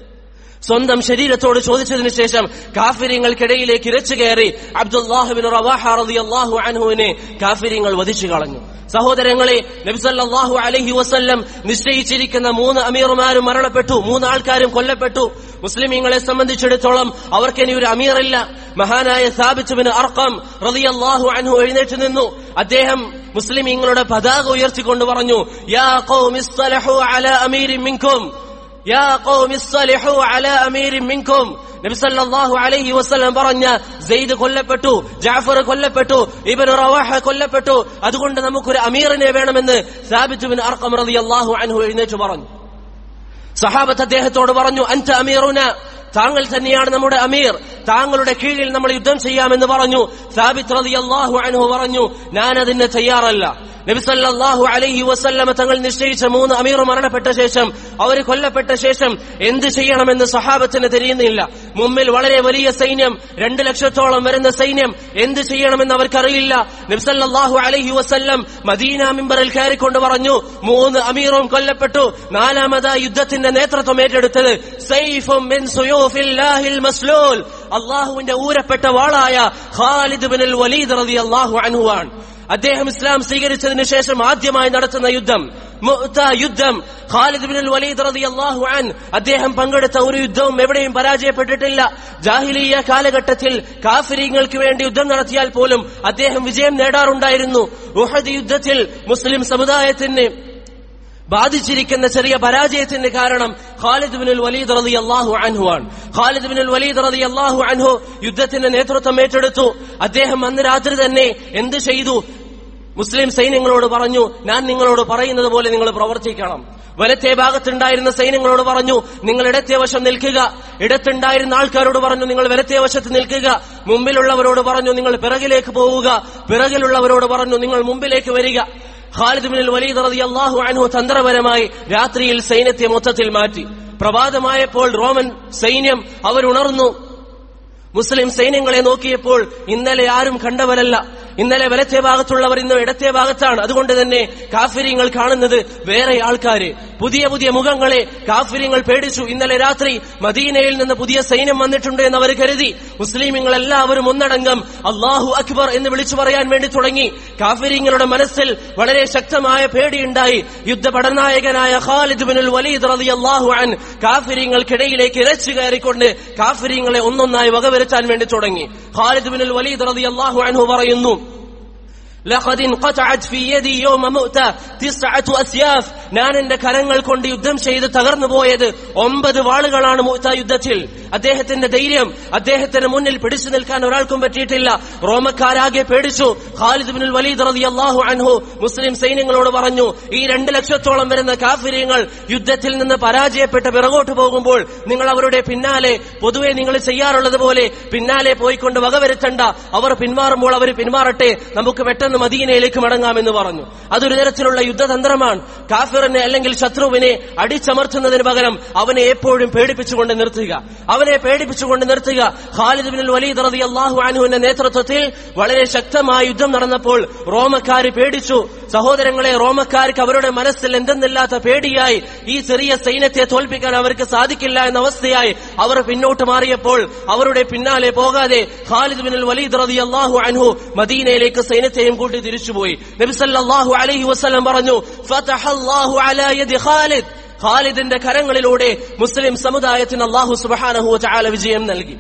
S1: സ്വന്തം ശരീരത്തോട് ചോദിച്ചതിന് ശേഷം കാഫിര്യങ്ങൾക്കിടയിലേക്ക് ഇരച്ചു കയറി അബ്ദുല്ലാഹുബിൻ റവാഹ റളിയല്ലാഹു അൻഹുവിനെ കാഫിര്യങ്ങൾ വധിച്ചു കളഞ്ഞു സഹോദരങ്ങളെ നബിസല്ലാഹു അലൈഹി വസല്ലം നിശ്ചയിച്ചിരിക്കുന്ന മൂന്ന് അമീർമാരും മരണപ്പെട്ടു മൂന്ന് ആൾക്കാരും കൊല്ലപ്പെട്ടു മുസ്ലിമീങ്ങളെ സംബന്ധിച്ചിടത്തോളം അവർക്കിനി ഒരു അമീറില്ല മഹാനായ സാബിച്ചുബിന് അർക്കം റളിയല്ലാഹു അൻഹു എഴുന്നേറ്റ് നിന്നു അദ്ദേഹം മുസ്ലിമീങ്ങളുടെ പതാക ഉയർത്തിക്കൊണ്ട് പറഞ്ഞു യാ ഖൗമി ഇസ്തലഹു അലാ അമീരിൻ മിൻകും യാ ഖൗമി ഇസ്സലിഹു അലാ അമീരിൻ മിൻകും നബി സല്ലല്ലാഹു അലൈഹി വസല്ലം പറഞ്ഞ സെയ്ദ് കൊല്ലപ്പെട്ടു ജാഫർ കൊല്ലപ്പെട്ടു ഇബ്നു റവാഹ കൊല്ലപ്പെട്ടു അതുകൊണ്ട് നമുക്കൊരു അമീറിനെ വേണമെന്ന് സാബിത്ത് ബിൻ അർഖം റളിയല്ലാഹു അൻഹു എഴുന്നേറ്റ് പറഞ്ഞു സഹാബത്ത് അദ്ദേഹത്തോട് പറഞ്ഞു അൻത അമീറുന താങ്കൾ തന്നെയാണ് നമ്മുടെ അമീർ താങ്കളുടെ കീഴിൽ നമ്മൾ യുദ്ധം ചെയ്യാമെന്ന് പറഞ്ഞു സാബിത്ത് റളിയല്ലാഹു അൻഹു പറഞ്ഞു ഞാൻ അതിന് തയ്യാറല്ല നബി സല്ലല്ലാഹു അലൈഹി വസല്ലമ തങ്ങൾ നിശ്ചയിച്ച മൂന്ന് അമീർ മരണപ്പെട്ട ശേഷം അവർ കൊല്ലപ്പെട്ട ശേഷം എന്ത് ചെയ്യണമെന്ന് സഹാബത്തിന് തിരിയുന്നില്ല മുമ്പിൽ വളരെ വലിയ സൈന്യം രണ്ട് ലക്ഷത്തോളം വരുന്ന സൈന്യം എന്ത് ചെയ്യണമെന്ന് അവർക്കറിയില്ല നബി സല്ലല്ലാഹു അലൈഹി വസല്ലം മദീന മിമ്പറിൽ കയറിക്കൊണ്ട് പറഞ്ഞു മൂന്ന് അമീറും കൊല്ലപ്പെട്ടു നാലാമതായി യുദ്ധത്തിന്റെ നേതൃത്വം ഏറ്റെടുത്തത് സൈഫും മിൻ സുയൂഫില്ലാഹിൽ മസ്ലൂൽ അള്ളാഹുവിന്റെ ഊരപ്പെട്ട വാളായ ഖാലിദ് ബിൻ വലീദ് റളിയല്ലാഹു അൻഹു ആണ് അദ്ദേഹം ഇസ്ലാം സ്വീകരിച്ചതിന് ശേഷം ആദ്യമായി നടത്തുന്ന യുദ്ധം മുഅ്ത യുദ്ധം ഖാലിദ് ബിൻ വലീദ് റളിയല്ലാഹു അൻ അദ്ദേഹം പങ്കെടുത്ത ഒരു യുദ്ധവും എവിടെയും പരാജയപ്പെട്ടിട്ടില്ല ജാഹിലിയ കാലഘട്ടത്തിൽ കാഫിരീങ്ങൾക്ക് വേണ്ടി യുദ്ധം നടത്തിയാൽ പോലും അദ്ദേഹം വിജയം നേടാറുണ്ടായിരുന്നു ഉഹദ് യുദ്ധത്തിൽ മുസ്ലിം സമുദായത്തിന് ബാധിച്ചിരിക്കുന്ന ചെറിയ പരാജയത്തിന്റെ കാരണം ഖാലിദ് ബിൻ വലീദ് റളി അള്ളാഹു അൻഹു ആണ് ഖാലിദ് ബിൻ വലീദ് റളി അള്ളാഹു അൻഹു യുദ്ധത്തിന്റെ നേതൃത്വം ഏറ്റെടുത്തു അദ്ദേഹം അന്ന് രാത്രി തന്നെ എന്ത് ചെയ്തു മുസ്ലിം സൈന്യങ്ങളോട് പറഞ്ഞു ഞാൻ നിങ്ങളോട് പറയുന്നത് പോലെ നിങ്ങൾ പ്രവർത്തിക്കണം വലത്തെ ഭാഗത്തുണ്ടായിരുന്ന സൈന്യങ്ങളോട് പറഞ്ഞു നിങ്ങൾ ഇടത്തെ വശം നിൽക്കുക ഇടത്തുണ്ടായിരുന്ന ആൾക്കാരോട് പറഞ്ഞു നിങ്ങൾ വലത്തെ വശത്ത് നിൽക്കുക മുമ്പിലുള്ളവരോട് പറഞ്ഞു നിങ്ങൾ പിറകിലേക്ക് പോവുക പിറകിലുള്ളവരോട് പറഞ്ഞു നിങ്ങൾ മുമ്പിലേക്ക് വരിക ഖാലിദ് ബിൻ വലീദ് റളിയല്ലാഹു അൻഹു തന്ത്രപരമായി രാത്രിയിൽ സൈന്യത്തെ മൊത്തത്തിൽ മാറ്റി പ്രഭാതമായപ്പോൾ റോമൻ സൈന്യം അവരുണർന്നു മുസ്ലിം സൈന്യങ്ങളെ നോക്കിയപ്പോൾ ഇന്നലെ ആരും കണ്ടവരല്ല ഇന്നലെ വലത്തെ ഭാഗത്തുള്ളവർ ഇന്ന് ഇടത്തെ ഭാഗത്താണ് അതുകൊണ്ട് തന്നെ കാഫിര്യങ്ങൾ കാണുന്നത് വേറെ ആൾക്കാര് പുതിയ പുതിയ മുഖങ്ങളെ കാഫിര്യങ്ങൾ പേടിച്ചു ഇന്നലെ രാത്രി മദീനയിൽ നിന്ന് പുതിയ സൈന്യം വന്നിട്ടുണ്ട് എന്ന് അവർ കരുതി മുസ്ലിമുകൾ എല്ലാവരും ഒന്നടങ്കം അള്ളാഹു അക്ബർ എന്ന് വിളിച്ചു പറയാൻ വേണ്ടി തുടങ്ങി കാഫിര്യങ്ങളുടെ മനസ്സിൽ വളരെ ശക്തമായ പേടിയുണ്ടായി യുദ്ധ പടനായകനായ ഖാലിദ് ബിനുൽ വലീദ് റളിയല്ലാഹു അൻ കാഫിര്യങ്ങൾക്കിടയിലേക്ക് ഇരച്ചു കയറിക്കൊണ്ട് കാഫിര്യങ്ങളെ ഒന്നൊന്നായി വകവരുത്താൻ വേണ്ടി തുടങ്ങി ഖാലിദ് ബിനുൽ വലീദ് റളിയല്ലാഹു അൻഹു പറയുന്നു لقد انقطعت في يدي يوم مؤتة تسعة أسياف ഞാൻ എന്റെ കരങ്ങൾ കൊണ്ട് യുദ്ധം ചെയ്ത് തകർന്നു പോയത് ഒമ്പത് വാളുകളാണ് മൂത്ത യുദ്ധത്തിൽ അദ്ദേഹത്തിന്റെ ധൈര്യം അദ്ദേഹത്തിന് മുന്നിൽ പിടിച്ചു നിൽക്കാൻ ഒരാൾക്കും പറ്റിയിട്ടില്ല റോമക്കാരാകെ പേടിച്ചു ഖാലിദ് ബിനുൽ വലീദ് റളിയല്ലാഹു അൻഹു മുസ്ലിം സൈന്യങ്ങളോട് പറഞ്ഞു ഈ രണ്ട് ലക്ഷത്തോളം വരുന്ന കാഫിര്യങ്ങൾ യുദ്ധത്തിൽ നിന്ന് പരാജയപ്പെട്ട് പിറകോട്ട് പോകുമ്പോൾ നിങ്ങൾ അവരുടെ പിന്നാലെ പൊതുവെ നിങ്ങൾ ചെയ്യാറുള്ളത് പോലെ പിന്നാലെ പോയിക്കൊണ്ട് വകവരുത്തണ്ട അവർ പിന്മാറുമ്പോൾ അവർ പിന്മാറട്ടെ നമുക്ക് പെട്ടെന്ന് മദീനയിലേക്ക് മടങ്ങാമെന്ന് പറഞ്ഞു അതൊരു തരത്തിലുള്ള യുദ്ധതന്ത്രമാണ് കാഫിറിനെ അല്ലെങ്കിൽ ശത്രുവിനെ അടിച്ചമർത്തുന്നതിന് പകരം അവനെ എപ്പോഴും പേടിപ്പിച്ചുകൊണ്ട് നിർത്തുക അവനെ പേടിപ്പിച്ചുകൊണ്ട് നിർത്തുക ഖാലിദ് ബിൻ വലീദ് റളിയല്ലാഹു അൻഹുവിന്റെ നേതൃത്വത്തിൽ വളരെ ശക്തമായ യുദ്ധം നടന്നപ്പോൾ റോമക്കാര് പേടിച്ചു സഹോദരങ്ങളെ റോമക്കാർക്ക് അവരുടെ മനസ്സിൽ എന്തെന്നില്ലാത്ത പേടിയായി ഈ ചെറിയ സൈന്യത്തെ തോൽപ്പിക്കാൻ അവർക്ക് സാധിക്കില്ല എന്ന അവസ്ഥയായി അവർ പിന്നോട്ട് മാറിയപ്പോൾ അവരുടെ പിന്നാലെ പോകാതെ ഖാലിദ് ബിൻ വലീദ് റളിയല്ലാഹു അൻഹു മദീനയിലേക്ക് സൈന്യത്തെയും കൂട്ടി തിരിച്ചുപോയി നബി സല്ലല്ലാഹു അലൈഹി വസല്ലം പറഞ്ഞു ഫതഹല്ലാഹു അലാ യദി ഖാലിദ് ഖാലിദിന്റെ കരങ്ങളിലൂടെ മുസ്ലിം സമുദായത്തിന് അള്ളാഹു സുബ്ഹാനഹു വതആല വിജയം നൽകി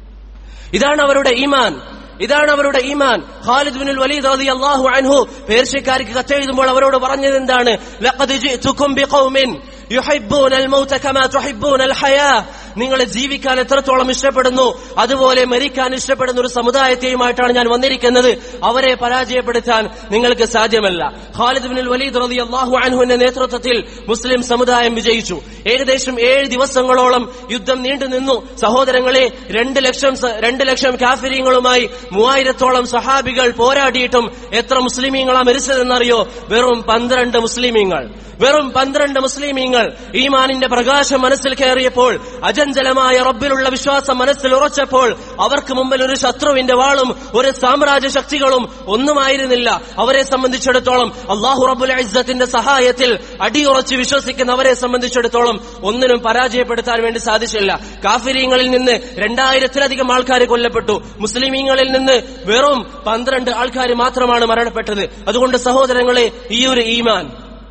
S1: ഇതാണ് അവരുടെ ഈമാൻ ഇതാണ് അവരുടെ ഈമാൻ ഖാലിദ് ബിൻ വലീദ് റളിയല്ലാഹു അൻഹു പേർഷ്യക്കാർക്ക് കത്തെഴുതുമ്പോൾ അവരോട് പറഞ്ഞത് എന്താണ് ലഖദ് ജിഅ്തുകും ബിഖൗമിൻ യുഹിബ്ബൂന അൽ-മൗത കമാ തുഹിബ്ബൂന അൽ-ഹയാ നിങ്ങൾ ജീവിക്കാൻ എത്രത്തോളം ഇഷ്ടപ്പെടുന്നു അതുപോലെ മരിക്കാൻ ഇഷ്ടപ്പെടുന്ന ഒരു സമുദായത്തെയുമായിട്ടാണ് ഞാൻ വന്നിരിക്കുന്നത് അവരെ പരാജയപ്പെടുത്താൻ നിങ്ങൾക്ക് സാധ്യമല്ല ഖാലിദ് ബിൻ വലീദ് റളിയല്ലാഹു അൻഹുവിന്റെ നേതൃത്വത്തിൽ മുസ്ലിം സമുദായം വിജയിച്ചു ഏകദേശം ഏഴ് ദിവസങ്ങളോളം യുദ്ധം നീണ്ടു നിന്നു സഹോദരങ്ങളെ രണ്ട് ലക്ഷം സ- രണ്ട് ലക്ഷം കാഫിര്യങ്ങളുമായി മൂവായിരത്തോളം സഹാബികൾ പോരാടിയിട്ടും എത്ര മുസ്ലിമീങ്ങളാ മരിച്ചതെന്നറിയോ വെറും പന്ത്രണ്ട് മുസ്ലിമീങ്ങൾ വെറും പന്ത്രണ്ട് മുസ്ലിമീങ്ങൾ ഈമാനിന്റെ പ്രകാശം മനസ്സിൽ കയറിയപ്പോൾ അജഞ്ചലമായ റബ്ബിലുള്ള വിശ്വാസം മനസ്സിൽ ഉറച്ചപ്പോൾ അവർക്ക് മുമ്പിൽ ഒരു ശത്രുവിന്റെ വാളും ഒരു സാമ്രാജ്യ ശക്തികളും ഒന്നുമായിരുന്നില്ല അവരെ സംബന്ധിച്ചിടത്തോളം അള്ളാഹു റബ്ബുൽ ഇസ്സത്തിന്റെ സഹായത്തിൽ അടിയുറച്ച് വിശ്വസിക്കുന്ന അവരെ സംബന്ധിച്ചിടത്തോളം ഒന്നിനും പരാജയപ്പെടുത്താൻ വേണ്ടി സാധിച്ചില്ല കാഫിരീങ്ങളിൽ നിന്ന് രണ്ടായിരത്തിലധികം ആൾക്കാർ കൊല്ലപ്പെട്ടു മുസ്ലിമീങ്ങളിൽ നിന്ന് വെറും പന്ത്രണ്ട് ആൾക്കാർ മാത്രമാണ് മരണപ്പെട്ടത് അതുകൊണ്ട് സഹോദരങ്ങളെ ഈ ഒരു ഈമാൻ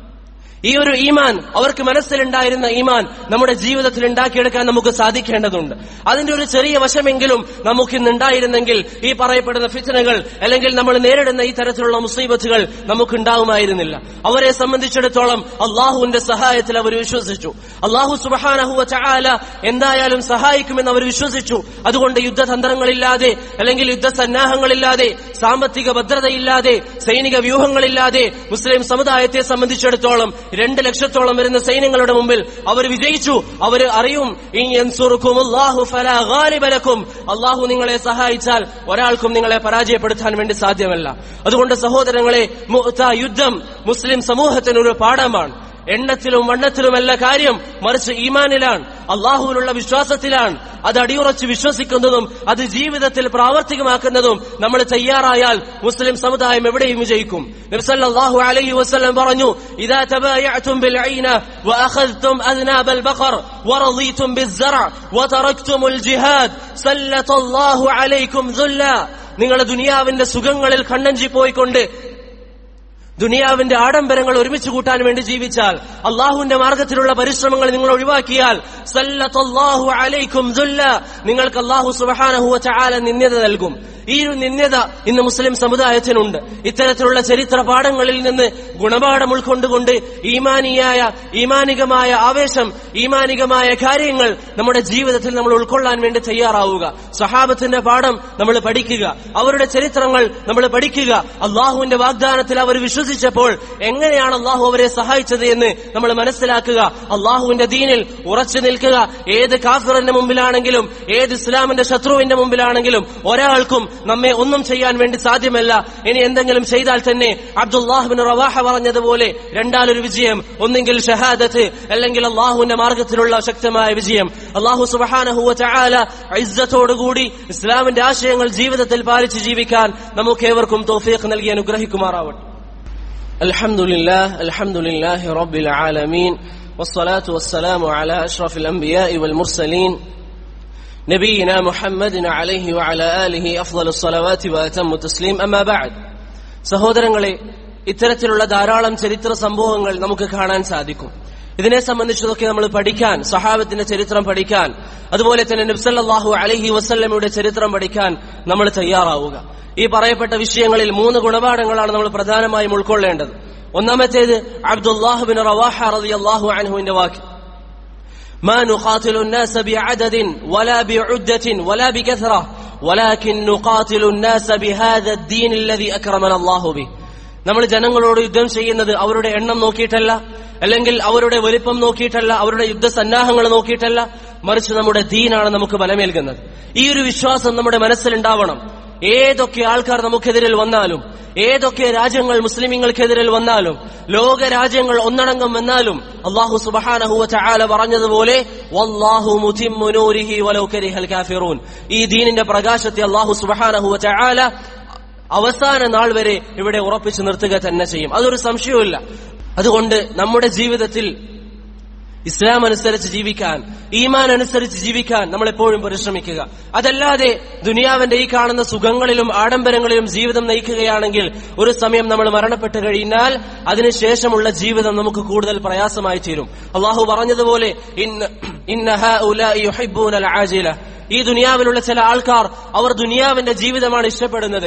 S1: ഈ ഒരു ഈമാൻ അവർക്ക് മനസ്സിലുണ്ടായിരുന്ന ഈമാൻ നമ്മുടെ ജീവിതത്തിൽ ഉണ്ടാക്കിയെടുക്കാൻ നമുക്ക് സാധിക്കേണ്ടതുണ്ട് അതിന്റെ ഒരു ചെറിയ വശമെങ്കിലും നമുക്ക് ഇന്ന് ഉണ്ടായിരുന്നെങ്കിൽ ഈ പറയപ്പെടുന്ന ഫിത്തനകൾ അല്ലെങ്കിൽ നമ്മൾ നേരിടുന്ന ഈ തരത്തിലുള്ള മുസീബത്തുകൾ നമുക്ക് ഉണ്ടാവുമായിരുന്നില്ല അവരെ സംബന്ധിച്ചിടത്തോളം അള്ളാഹുവിന്റെ സഹായത്തിൽ അവർ വിശ്വസിച്ചു അള്ളാഹു സുബഹാനഹുവ ചായാല എന്തായാലും സഹായിക്കുമെന്ന് അവർ വിശ്വസിച്ചു അതുകൊണ്ട് യുദ്ധതന്ത്രങ്ങളില്ലാതെ അല്ലെങ്കിൽ യുദ്ധസന്നാഹങ്ങളില്ലാതെ സാമ്പത്തിക ഭദ്രതയില്ലാതെ സൈനിക വ്യൂഹങ്ങളില്ലാതെ മുസ്ലിം സമുദായത്തെ സംബന്ധിച്ചിടത്തോളം രണ്ട് ലക്ഷത്തോളം വരുന്ന സൈന്യങ്ങളുടെ മുമ്പിൽ അവർ വിജയിച്ചു അവർ അറിയും ഇൻ യൻസുറുക്കുമുല്ലാഹു ഫലാ ഗാലിബ ലക്കും. അള്ളാഹു നിങ്ങളെ സഹായിച്ചാൽ ഒരാൾക്കും നിങ്ങളെ പരാജയപ്പെടുത്താൻ വേണ്ടി സാധ്യമല്ല അതുകൊണ്ട് സഹോദരങ്ങളെ മുഅ്ത യുദ്ധം മുസ്ലിം സമൂഹത്തിന് ഒരു പാഠമാണ് എണ്ണത്തിലും വണ്ണത്തിലുമല്ല കാര്യം മറിച്ച് ഈമാനിലാണ് അള്ളാഹുവിലുള്ള വിശ്വാസത്തിലാണ് അത് അടിയുറച്ച് വിശ്വസിക്കുന്നതും അത് ജീവിതത്തിൽ പ്രാവർത്തികമാക്കുന്നതും നമ്മൾ തയ്യാറായാൽ മുസ്ലിം സമുദായം എവിടെയും വിജയിക്കും നബ്സല്ലാഹു അലൈഹി വസല്ലം പറഞ്ഞു ഇതാ തബായഅതും ബിൽഐന വഅഖذتم أذناب البقر ورضيتم بالزرع وتركتم الجهاد سلط الله عليكم ذلا നിങ്ങൾ ദുനിയാവിന്റെ സുഖങ്ങളിൽ കണ്ണഞ്ചി പോയിക്കൊണ്ട് ദുനിയാവിന്റെ ആഡംബരങ്ങൾ ഒരുമിച്ച് കൂട്ടാൻ വേണ്ടി ജീവിച്ചാൽ അള്ളാഹുവിന്റെ മാർഗത്തിലുള്ള പരിശ്രമങ്ങൾ നിങ്ങൾ ഒഴിവാക്കിയാൽ സല്ലത്തല്ലാഹു അലൈക്കും ദുല്ല നിങ്ങൾക്ക് അള്ളാഹു സുബഹാനഹുവ ചാല നിന്യത നൽകും ഈ ഒരു നിന്യത ഇന്ന് മുസ്ലിം സമുദായത്തിനുണ്ട് ഇത്തരത്തിലുള്ള ചരിത്ര പാഠങ്ങളിൽ നിന്ന് ഗുണപാഠം ഉൾക്കൊണ്ടുകൊണ്ട് ഈമാനിയായ ഈമാനികമായ ആവേശം ഈമാനികമായ കാര്യങ്ങൾ നമ്മുടെ ജീവിതത്തിൽ നമ്മൾ ഉൾക്കൊള്ളാൻ വേണ്ടി തയ്യാറാവുക സഹാബത്തിന്റെ പാഠം നമ്മൾ പഠിക്കുക അവരുടെ ചരിത്രങ്ങൾ നമ്മൾ പഠിക്കുക അള്ളാഹുവിന്റെ വാഗ്ദാനത്തിൽ അവർ വിശ്വസിക്കുക വിശ്വസിച്ചപ്പോൾ എങ്ങനെയാണ് അള്ളാഹു അവരെ സഹായിച്ചത് എന്ന് നമ്മൾ മനസ്സിലാക്കുക അള്ളാഹുവിന്റെ ദീനിൽ ഉറച്ചു നിൽക്കുക ഏത് കാഫിറിന്റെ മുമ്പിലാണെങ്കിലും ഏത് ഇസ്ലാമിന്റെ ശത്രുവിന്റെ മുമ്പിലാണെങ്കിലും ഒരാൾക്കും നമ്മെ ഒന്നും ചെയ്യാൻ വേണ്ടി സാധ്യമല്ല ഇനി എന്തെങ്കിലും ചെയ്താൽ തന്നെ അബ്ദുല്ലാഹുബിൻ റവാഹ പറഞ്ഞതുപോലെ രണ്ടാലൊരു വിജയം ഒന്നെങ്കിൽ ഷഹാദത്ത് അല്ലെങ്കിൽ അള്ളാഹുവിന്റെ മാർഗത്തിലുള്ള ശക്തമായ വിജയം അള്ളാഹു സുബഹാനഹുവ ചാല ഇസ്സത്തോടുകൂടി ഇസ്ലാമിന്റെ ആശയങ്ങൾ ജീവിതത്തിൽ പാലിച്ച് ജീവിക്കാൻ നമുക്ക് ഏവർക്കും തോഫീഖ് നൽകി അനുഗ്രഹിക്കുമാറാവട്ടെ الحمد لله الحمد لله رب العالمين والصلاة والسلام على أشرف الأنبياء والمرسلين نبينا محمد عليه وعلى آله أفضل الصلوات وأتم التسليم أما بعد സഹോദരങ്ങളെ ഇത്തരത്തിലുള്ള ധാരാളം ചരിത്ര സംഭവങ്ങൾ നമുക്ക് കാണാൻ സാധിക്കും ഇതിനെ സംബന്ധിച്ചതൊക്കെ നമ്മൾ പഠിക്കാൻ സഹാബത്തിന്റെ ചരിത്രം പഠിക്കാൻ അതുപോലെ തന്നെ നബ്സല്ലാഹു അലഹി വസ്ല്ലമയുടെ ചരിത്രം പഠിക്കാൻ നമ്മൾ തയ്യാറാവുക ഈ പറയപ്പെട്ട വിഷയങ്ങളിൽ മൂന്ന് ഗുണപാഠങ്ങളാണ് നമ്മൾ പ്രധാനമായും ഉൾക്കൊള്ളേണ്ടത് ഒന്നാമത്തേത് അബ്ദുല്ലാഹുബിൻ റവാഹ റളിയല്ലാഹു അൻഹുവിന്റെ വാക്ക് ما نقاتل الناس بعدد ولا بعدة ولا بكثرة ولكن نقاتل الناس بهذا الدين الذي أكرمنا الله به നമ്മൾ ജനങ്ങളോട് യുദ്ധം ചെയ്യുന്നത് അവരുടെ എണ്ണം നോക്കിയിട്ടല്ല അല്ലെങ്കിൽ അവരുടെ വലിപ്പം നോക്കിയിട്ടല്ല അവരുടെ യുദ്ധസന്നാഹങ്ങൾ നോക്കിയിട്ടല്ല മറിച്ച് നമ്മുടെ ദീനാണ് നമുക്ക് ബലമേൽക്കുന്നത് ഈ ഒരു വിശ്വാസം നമ്മുടെ മനസ്സിലുണ്ടാവണം ഏതൊക്കെ ആൾക്കാർ നമുക്കെതിരിൽ വന്നാലും ഏതൊക്കെ രാജ്യങ്ങൾ മുസ്ലിമീങ്ങൾക്കെതിരിൽ വന്നാലും ലോക രാജ്യങ്ങൾ ഒന്നടങ്കം വന്നാലും അള്ളാഹു സുബഹാനഹുവ ചാല പറഞ്ഞതുപോലെ വല്ലാഹു മുതിമ്മു നൂരിഹി വലൗ കരിഹൽ കാഫിറൂൻ ഈ ദീനിന്റെ പ്രകാശത്തെ അള്ളാഹു സുബഹാനഹുവ ചാല അവസാന നാൾ വരെ ഇവിടെ ഉറപ്പിച്ചു നിർത്തുക തന്നെ ചെയ്യും അതൊരു സംശയവുമില്ല അതുകൊണ്ട് നമ്മുടെ ജീവിതത്തിൽ ഇസ്ലാം അനുസരിച്ച് ജീവിക്കാൻ ഈമാൻ അനുസരിച്ച് ജീവിക്കാൻ നമ്മൾ എപ്പോഴും പരിശ്രമിക്കുക അതല്ലാതെ ദുനിയാവിന്റെ ഈ കാണുന്ന സുഖങ്ങളിലും ആഡംബരങ്ങളിലും ജീവിതം നയിക്കുകയാണെങ്കിൽ ഒരു സമയം നമ്മൾ മരണപ്പെട്ട് കഴിഞ്ഞാൽ അതിനുശേഷമുള്ള ജീവിതം നമുക്ക് കൂടുതൽ പ്രയാസമായി തീരും അള്ളാഹു പറഞ്ഞതുപോലെ ഈ ദുനിയാവിലുള്ള ചില ആൾക്കാർ അവർ ദുനിയാവിന്റെ ജീവിതമാണ് ഇഷ്ടപ്പെടുന്നത്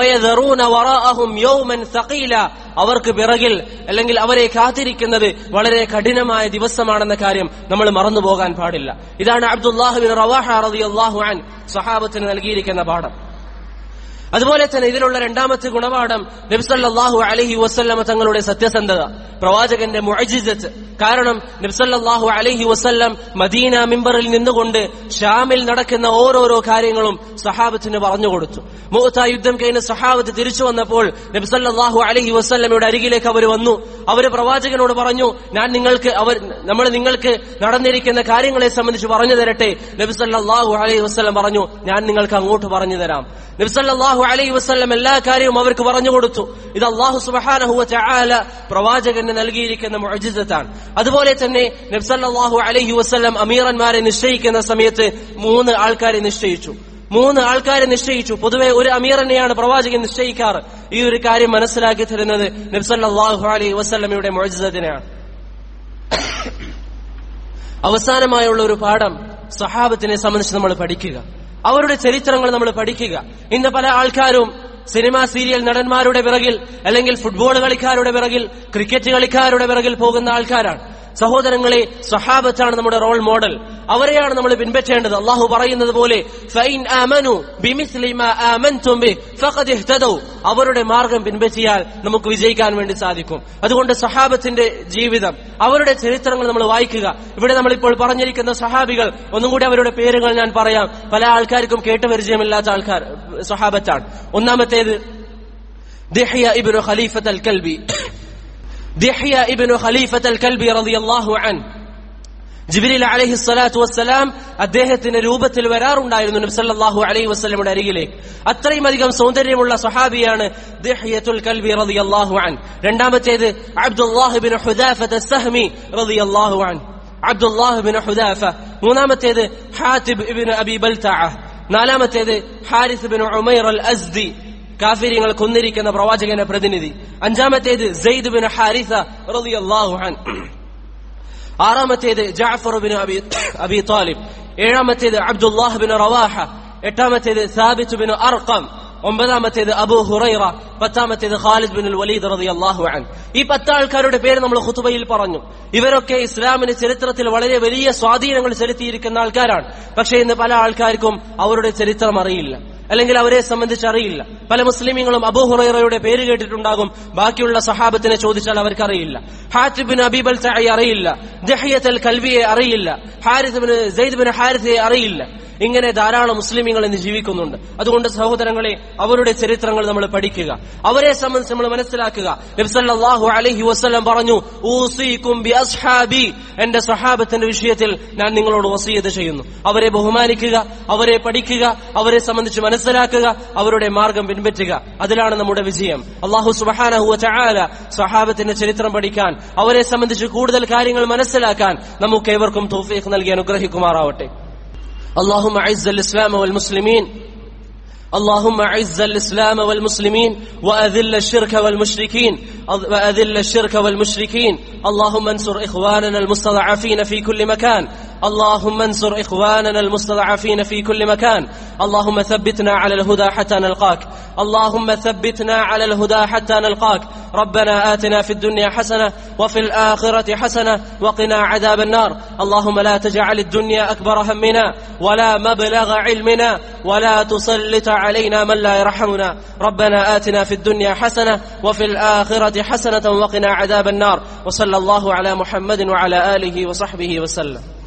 S1: അവർക്ക് പിറകിൽ അല്ലെങ്കിൽ അവരെ കാത്തിരിക്കുന്നത് വളരെ കഠിനമായ ദിവസമാണെന്ന കാര്യം നമ്മൾ മറന്നു പോകാൻ പാടില്ല ഇതാണ് അബ്ദുല്ലാഹുബിൻ റവാഹ റളിയല്ലാഹു അൻ സഹാബത്തിന് നൽകിയിരിക്കുന്ന പാഠം അതുപോലെ തന്നെ ഇതിലുള്ള രണ്ടാമത്തെ ഗുണപാഠം നബ്സല്ലാഹു അലഹി വസ്ല്ലമ തങ്ങളുടെ സത്യസന്ധത പ്രവാചകന്റെ മുഅജിസത്ത് കാരണം നബ്സല്ലാഹു അലഹി വസ്ല്ലം മദീന മിമ്പറിൽ നിന്നുകൊണ്ട് ഷാമിൽ നടക്കുന്ന ഓരോരോ കാര്യങ്ങളും സഹാബത്തിന് പറഞ്ഞുകൊടുത്തു മൂത്ത യുദ്ധം കഴിഞ്ഞ് സഹാബത്ത് തിരിച്ചു വന്നപ്പോൾ നബ്സല്ലാഹു അലഹി വസ്ല്ലമയുടെ അരികിലേക്ക് അവർ വന്നു അവർ പ്രവാചകനോട് പറഞ്ഞു ഞാൻ നിങ്ങൾക്ക് അവർ നമ്മൾ നിങ്ങൾക്ക് നടന്നിരിക്കുന്ന കാര്യങ്ങളെ സംബന്ധിച്ച് പറഞ്ഞു തരട്ടെ നബ്സല്ലാഹു അലൈഹി വസ്ലം പറഞ്ഞു ഞാൻ നിങ്ങൾക്ക് അങ്ങോട്ട് പറഞ്ഞു തരാം നബ്സല്ലാഹു അലൈഹി വസ്ലം എല്ലാ കാര്യവും അവർക്ക് പറഞ്ഞു കൊടുത്തു ഇത് അള്ളാഹു സുബഹാനഹുവ ചാല പ്രവാചകന് നൽകിയിരിക്കുന്ന മുഅജിസത്താണ് അതുപോലെ തന്നെ നബ്സല്ലാഹു അലൈഹി വസ്ലം അമീറന്മാരെ നിശ്ചയിക്കുന്ന സമയത്ത് മൂന്ന് ആൾക്കാരെ നിശ്ചയിച്ചു മൂന്ന് ആൾക്കാരെ നിശ്ചയിച്ചു പൊതുവെ ഒരു അമീറിനെയാണ് പ്രവാചകൻ നിശ്ചയിക്കാറ് ഈ ഒരു കാര്യം മനസ്സിലാക്കി തരുന്നത് നബ്സല്ലാഹു അലൈഹി വസ്ലമയുടെ മുഅജിസത്തിനാണ് അവസാനമായുള്ള ഒരു പാഠം സഹാബത്തിനെ സംബന്ധിച്ച് നമ്മൾ പഠിക്കുക അവരുടെ ചരിത്രങ്ങൾ നമ്മൾ പഠിക്കുക ഇന്ന് പല ആൾക്കാരും സിനിമ സീരിയൽ നടന്മാരുടെ പിറകിൽ അല്ലെങ്കിൽ ഫുട്ബോൾ കളിക്കാരുടെ പിറകിൽ ക്രിക്കറ്റ് കളിക്കാരുടെ പിറകിൽ പോകുന്ന ആൾക്കാരാണ് സഹോദരങ്ങളെ സഹാബത്താണ് നമ്മുടെ റോൾ മോഡൽ അവരെയാണ് നമ്മൾ പിൻപറ്റേണ്ടത് അള്ളാഹു പറയുന്നത് പോലെ അവരുടെ മാർഗം പിൻപറ്റിയാൽ നമുക്ക് വിജയിക്കാൻ വേണ്ടി സാധിക്കും അതുകൊണ്ട് സഹാബത്തിന്റെ ജീവിതം അവരുടെ ചരിത്രങ്ങൾ നമ്മൾ വായിക്കുക ഇവിടെ നമ്മളിപ്പോൾ പറഞ്ഞിരിക്കുന്ന സഹാബികൾ ഒന്നും കൂടി അവരുടെ പേരുകൾ ഞാൻ പറയാം പല ആൾക്കാർക്കും കേട്ടുപരിചയമില്ലാത്ത ആൾക്കാർ സഹാബത്താണ് ഒന്നാമത്തേത് ദിഹ്യ ഇബ്നു ഖലീഫത്ത് അൽ കൽബി ദിഹ്യ ഇബ്നു ഖലീഫത്ത് അൽ കൽബി റളിയല്ലാഹു അൻ ജിബ്രീൽ അലൈഹി സ്വലാത്തു വസ്സലാം അദ്ദേഹത്തിന്റെ രൂപത്തിൽ വരാറുണ്ടായിരുന്നു നബ്സല്ലാഹു അലൈഹി വസ്ലമിയുടെ അരികിലേക്ക് അത്രയും അധികം സൗന്ദര്യമുള്ള സഹാബിയാണ് ദിഹ്യത്തുൽ കൽബി റളിയല്ലാഹു അൻ രണ്ടാമത്തേത് അബ്ദുല്ലാഹ് ബിൻ ഹുദാഫത്ത് സഹ്മി റളിയല്ലാഹു അൻ അബ്ദുല്ലാഹ് ബിൻ ഹുദാഫ മൂന്നാമത്തേത് ഹാത്തിബ് ഇബ്നു അബി ബൽതഅ നാലാമത്തേത് Harith bin Umair al Azdi കാഫിര്യങ്ങൾ കൊന്നിരിക്കുന്ന പ്രവാചകന്റെ പ്രതിനിധി അഞ്ചാമത്തേത് സെയ്ദ് ബിൻ ഹാരിസ റളിയല്ലാഹു അൻ ആറാമത്തേത് Jafar bin Abi Abi Talib ഏഴാമത്തേത് അബ്ദുല്ലാഹ് ബിൻ റവാഹ എട്ടാമത്തേത് സാബിത്ത് ബിൻ അർഖം ഒമ്പതാമത്തേത് അബു ഹുറൈറ പത്താമത്തേത് ഖാലിദ് ബിൻ വലീദ് റളിയല്ലാഹു അൻ ഈ പത്ത് ആൾക്കാരുടെ പേര് നമ്മൾ ഖുതുബയിൽ പറഞ്ഞു ഇവരൊക്കെ ഇസ്ലാമിന് ചരിത്രത്തിൽ വളരെ വലിയ സ്വാധീനങ്ങൾ ചെലുത്തിയിരിക്കുന്ന ആൾക്കാരാണ് പക്ഷേ ഇന്ന് പല ആൾക്കാർക്കും അവരുടെ ചരിത്രം അറിയില്ല അല്ലെങ്കിൽ അവരെ സംബന്ധിച്ച് അറിയില്ല പല മുസ്ലിമീങ്ങളും അബൂഹുറയുടെ പേര് കേട്ടിട്ടുണ്ടാകും ബാക്കിയുള്ള സഹാബത്തിനെ ചോദിച്ചാൽ അവർക്കറിയില്ല ഹാറ്റിബിൻ അബീബൽ തഅയി അറിയില്ല ദഹിയത്തൽ കൽവിയെ അറിയില്ല ഹാരിസ് സെയ്ദ് ബിൻ ഹാരിസയെ അറിയില്ല ഇങ്ങനെ ധാരാളം മുസ്ലിമീങ്ങൾ ഇന്ന് ജീവിക്കുന്നുണ്ട് അതുകൊണ്ട് സഹോദരങ്ങളെ അവരുടെ ചരിത്രങ്ങൾ നമ്മൾ പഠിക്കുക അവരെ സംബന്ധിച്ച് നമ്മൾ മനസ്സിലാക്കുക നബ്സല്ലാഹു അലൈഹി വസ്ലം പറഞ്ഞു ഊസീക്കും ബി അസ്ഹാബി എന്റെ സഹാബത്തിന്റെ വിഷയത്തിൽ ഞാൻ നിങ്ങളോട് വസീയത്ത് ചെയ്യുന്നു അവരെ ബഹുമാനിക്കുക അവരെ പഠിക്കുക അവരെ സംബന്ധിച്ച് മനസ്സിലാക്കുക അവരുടെ മാർഗം പിൻപറ്റുക അതിലാണ് നമ്മുടെ വിജയം അള്ളാഹു സുബഹാനഹുവ ചായാല സഹാബത്തിന്റെ ചരിത്രം പഠിക്കാൻ അവരെ സംബന്ധിച്ച് കൂടുതൽ കാര്യങ്ങൾ മനസ്സിലാക്കാൻ നമുക്ക് ഏവർക്കും തോഫീഖ് നൽകി അനുഗ്രഹിക്കുമാറാവട്ടെ اللهم اعز الاسلام والمسلمين اللهم اعز الاسلام والمسلمين واذل الشرك والمشركين واذل الشرك والمشركين اللهم انصر اخواننا المستضعفين في كل مكان اللهم انصر اخواننا المستضعفين في كل مكان اللهم ثبتنا على الهدى حتى نلقاك اللهم ثبتنا على الهدى حتى نلقاك ربنا آتنا في الدنيا حسنة وفي الآخرة حسنة وقنا عذاب النار اللهم لا تجعل الدنيا أكبر همنا ولا مبلغ علمنا ولا تسلط علينا من لا يرحمنا ربنا آتنا في الدنيا حسنة وفي الآخرة حسنة وقنا عذاب النار وصلى الله على محمد وعلى آله وصحبه وسلم